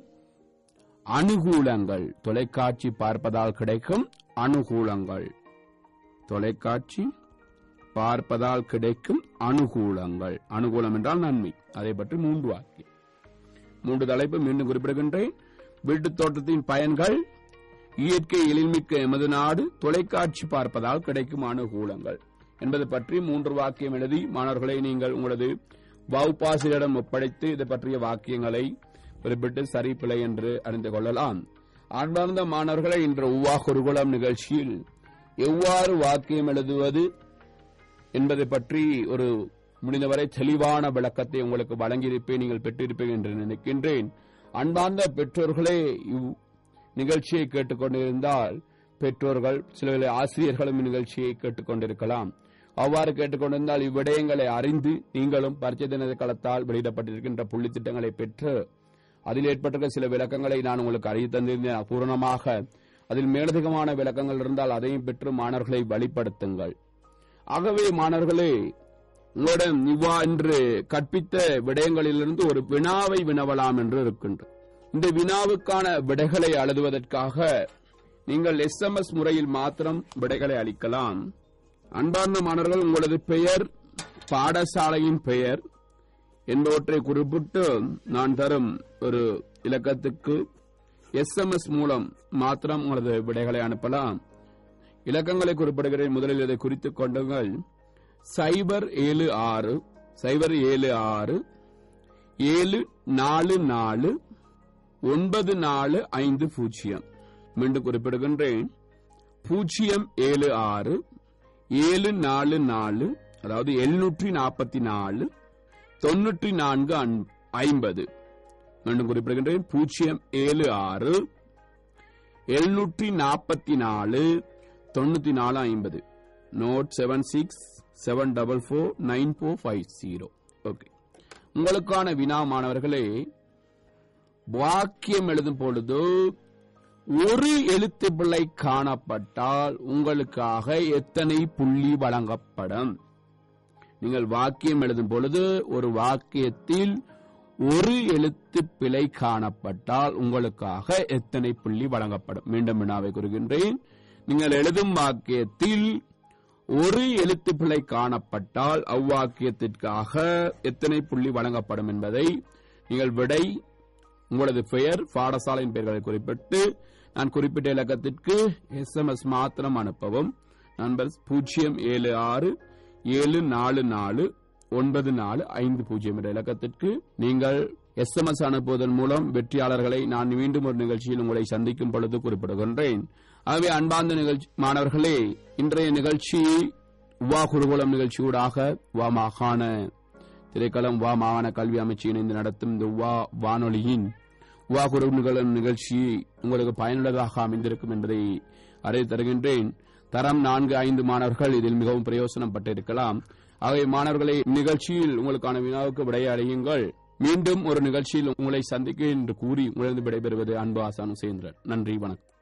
அனுகூலங்கள் தொலைக்காட்சி பார்ப்பதால் கிடைக்கும் அனுகூலங்கள் தொலைக்காட்சி பார்ப்பதால் கிடைக்கும் அனுகூலங்கள் அனுகூலம் என்றால் நன்மை அதை பற்றி மூன்று வாக்கியம் மூன்று தலைப்பு மீண்டும் குறிப்பிடுகின்றேன் வீட்டுத் தோட்டத்தின் பயன்கள் இயற்கை எழில்மிக்க எமது நாடு தொலைக்காட்சி பார்ப்பதால் கிடைக்கும் அனுகூலங்கள் என்பது பற்றி மூன்று வாக்கியம் எழுதி மாணவர்களை நீங்கள் உங்களது வகுப்பாசிரியரிடம் ஒப்படைத்து இது பற்றிய வாக்கியங்களை குறிப்பிட்டு சரி பிழை என்று அறிந்து கொள்ளலாம் அன்பார்ந்த மாணவர்களை இன்று உவா குருகுலம் நிகழ்ச்சியில் எவ்வாறு வாக்கியம் எழுதுவது என்பதை பற்றி ஒரு முடிந்தவரை தெளிவான விளக்கத்தை உங்களுக்கு வழங்கியிருப்பேன் நீங்கள் பெற்றிருப்பீர்கள் என்று நினைக்கின்றேன் அன்பார்ந்த பெற்றோர்களே இவ் நிகழ்ச்சியை கேட்டுக்கொண்டிருந்தால் பெற்றோர்கள் சில வேளை ஆசிரியர்களும் இந்நிகழ்ச்சியை கேட்டுக்கொண்டிருக்கலாம் அவ்வாறு கேட்டுக்கொண்டிருந்தால் இவ்விடயங்களை அறிந்து நீங்களும் பரிச்சை தின களத்தால் வெளியிடப்பட்டிருக்கின்ற புள்ளி திட்டங்களை பெற்று அதில் ஏற்பட்டிருக்க சில விளக்கங்களை நான் உங்களுக்கு அறிய தந்திருந்தேன் பூரணமாக அதில் மேலதிகமான விளக்கங்கள் இருந்தால் அதையும் பெற்று மாணவர்களை வழிப்படுத்துங்கள் ஆகவே மாணவர்களே உங்களிடம் இவ்வா என்று கற்பித்த விடயங்களிலிருந்து ஒரு வினாவை வினவலாம் என்று இருக்கின்றது இந்த வினாவுக்கான விடைகளை எழுதுவதற்காக நீங்கள் எஸ்எம்எஸ் முறையில் மாத்திரம் விடைகளை அளிக்கலாம் அன்பார்ந்த மாணவர்கள் உங்களது பெயர் பாடசாலையின் பெயர் என்பவற்றை குறிப்பிட்டு நான் தரும் ஒரு இலக்கத்துக்கு எஸ்எம்எஸ் மூலம் மாத்திரம் உங்களது விடைகளை அனுப்பலாம் இலக்கங்களை குறிப்பிடுகிறேன் முதலில் இதை குறித்துக் கொண்டுங்கள் சைபர் ஏழு ஆறு சைபர் ஏழு ஆறு ஏழு நாலு நாலு ஒன்பது நாலு ஐந்து பூஜ்ஜியம் மீண்டும் குறிப்பிடுகின்றேன் பூஜ்ஜியம் ஏழு ஆறு ஏழு நாலு நாலு அதாவது எழுநூற்றி நாற்பத்தி நாலு தொன்னூற்றி நான்கு ஐம்பது மீண்டும் குறிப்பிடுகின்றேன் பூஜ்ஜியம் ஏழு ஆறு எழுநூற்றி நாற்பத்தி நாலு தொண்ணூத்தி நாலு ஐம்பது note seven six seven double four nine four five zero okay உங்களுக்கான வினா மாணவர்களே வாக்கியம் எழுதும் பொழுது ஒரு எழுத்து பிள்ளை காணப்பட்டால் உங்களுக்காக எத்தனை புள்ளி வழங்கப்படும் நீங்கள் வாக்கியம் எழுதும் பொழுது ஒரு வாக்கியத்தில் ஒரு எழுத்து பிழை காணப்பட்டால் உங்களுக்காக எத்தனை புள்ளி வழங்கப்படும் மீண்டும் வினாவை கூறுகின்றேன் நீங்கள் எழுதும் வாக்கியத்தில் ஒரு எழுத்து பிழை காணப்பட்டால் அவ்வாக்கியத்திற்காக எத்தனை புள்ளி வழங்கப்படும் என்பதை நீங்கள் விடை உங்களது பெயர் பாடசாலையின் பெயர்களை குறிப்பிட்டு நான் குறிப்பிட்ட இலக்கத்திற்கு எஸ்எம்எஸ் மாத்திரம் அனுப்பவும் நண்பர் பூஜ்ஜியம் ஏழு ஆறு ஏழு நாலு நாலு ஒன்பது நாலு ஐந்து பூஜ்ஜியம் என்ற இலக்கத்திற்கு நீங்கள் எஸ்எம்எஸ் அனுப்புவதன் மூலம் வெற்றியாளர்களை நான் மீண்டும் ஒரு நிகழ்ச்சியில் உங்களை சந்திக்கும் பொழுது குறிப்பிடுகின்றேன் ஆகவே அன்பார்ந்த நிகழ்ச்சி மாணவர்களே இன்றைய நிகழ்ச்சி வா குருகுலம் நிகழ்ச்சியூடாக வா மாகாண திரைக்களம் வா மாகாண கல்வி அமைச்சு இணைந்து நடத்தும் இந்த வா வானொலியின் வா குருகுலம் நிகழ்ச்சி உங்களுக்கு பயனுள்ளதாக அமைந்திருக்கும் என்பதை அறிய தருகின்றேன் தரம் நான்கு ஐந்து மாணவர்கள் இதில் மிகவும் பிரயோசனம் பட்டிருக்கலாம் ஆகவே மாணவர்களை நிகழ்ச்சியில் உங்களுக்கான வினாவுக்கு விடையடையுங்கள் மீண்டும் ஒரு நிகழ்ச்சியில் உங்களை சந்திக்க என்று கூறி உங்களிருந்து விடைபெறுவது அன்பு ஆசான் சேந்திரன் நன்றி வணக்கம்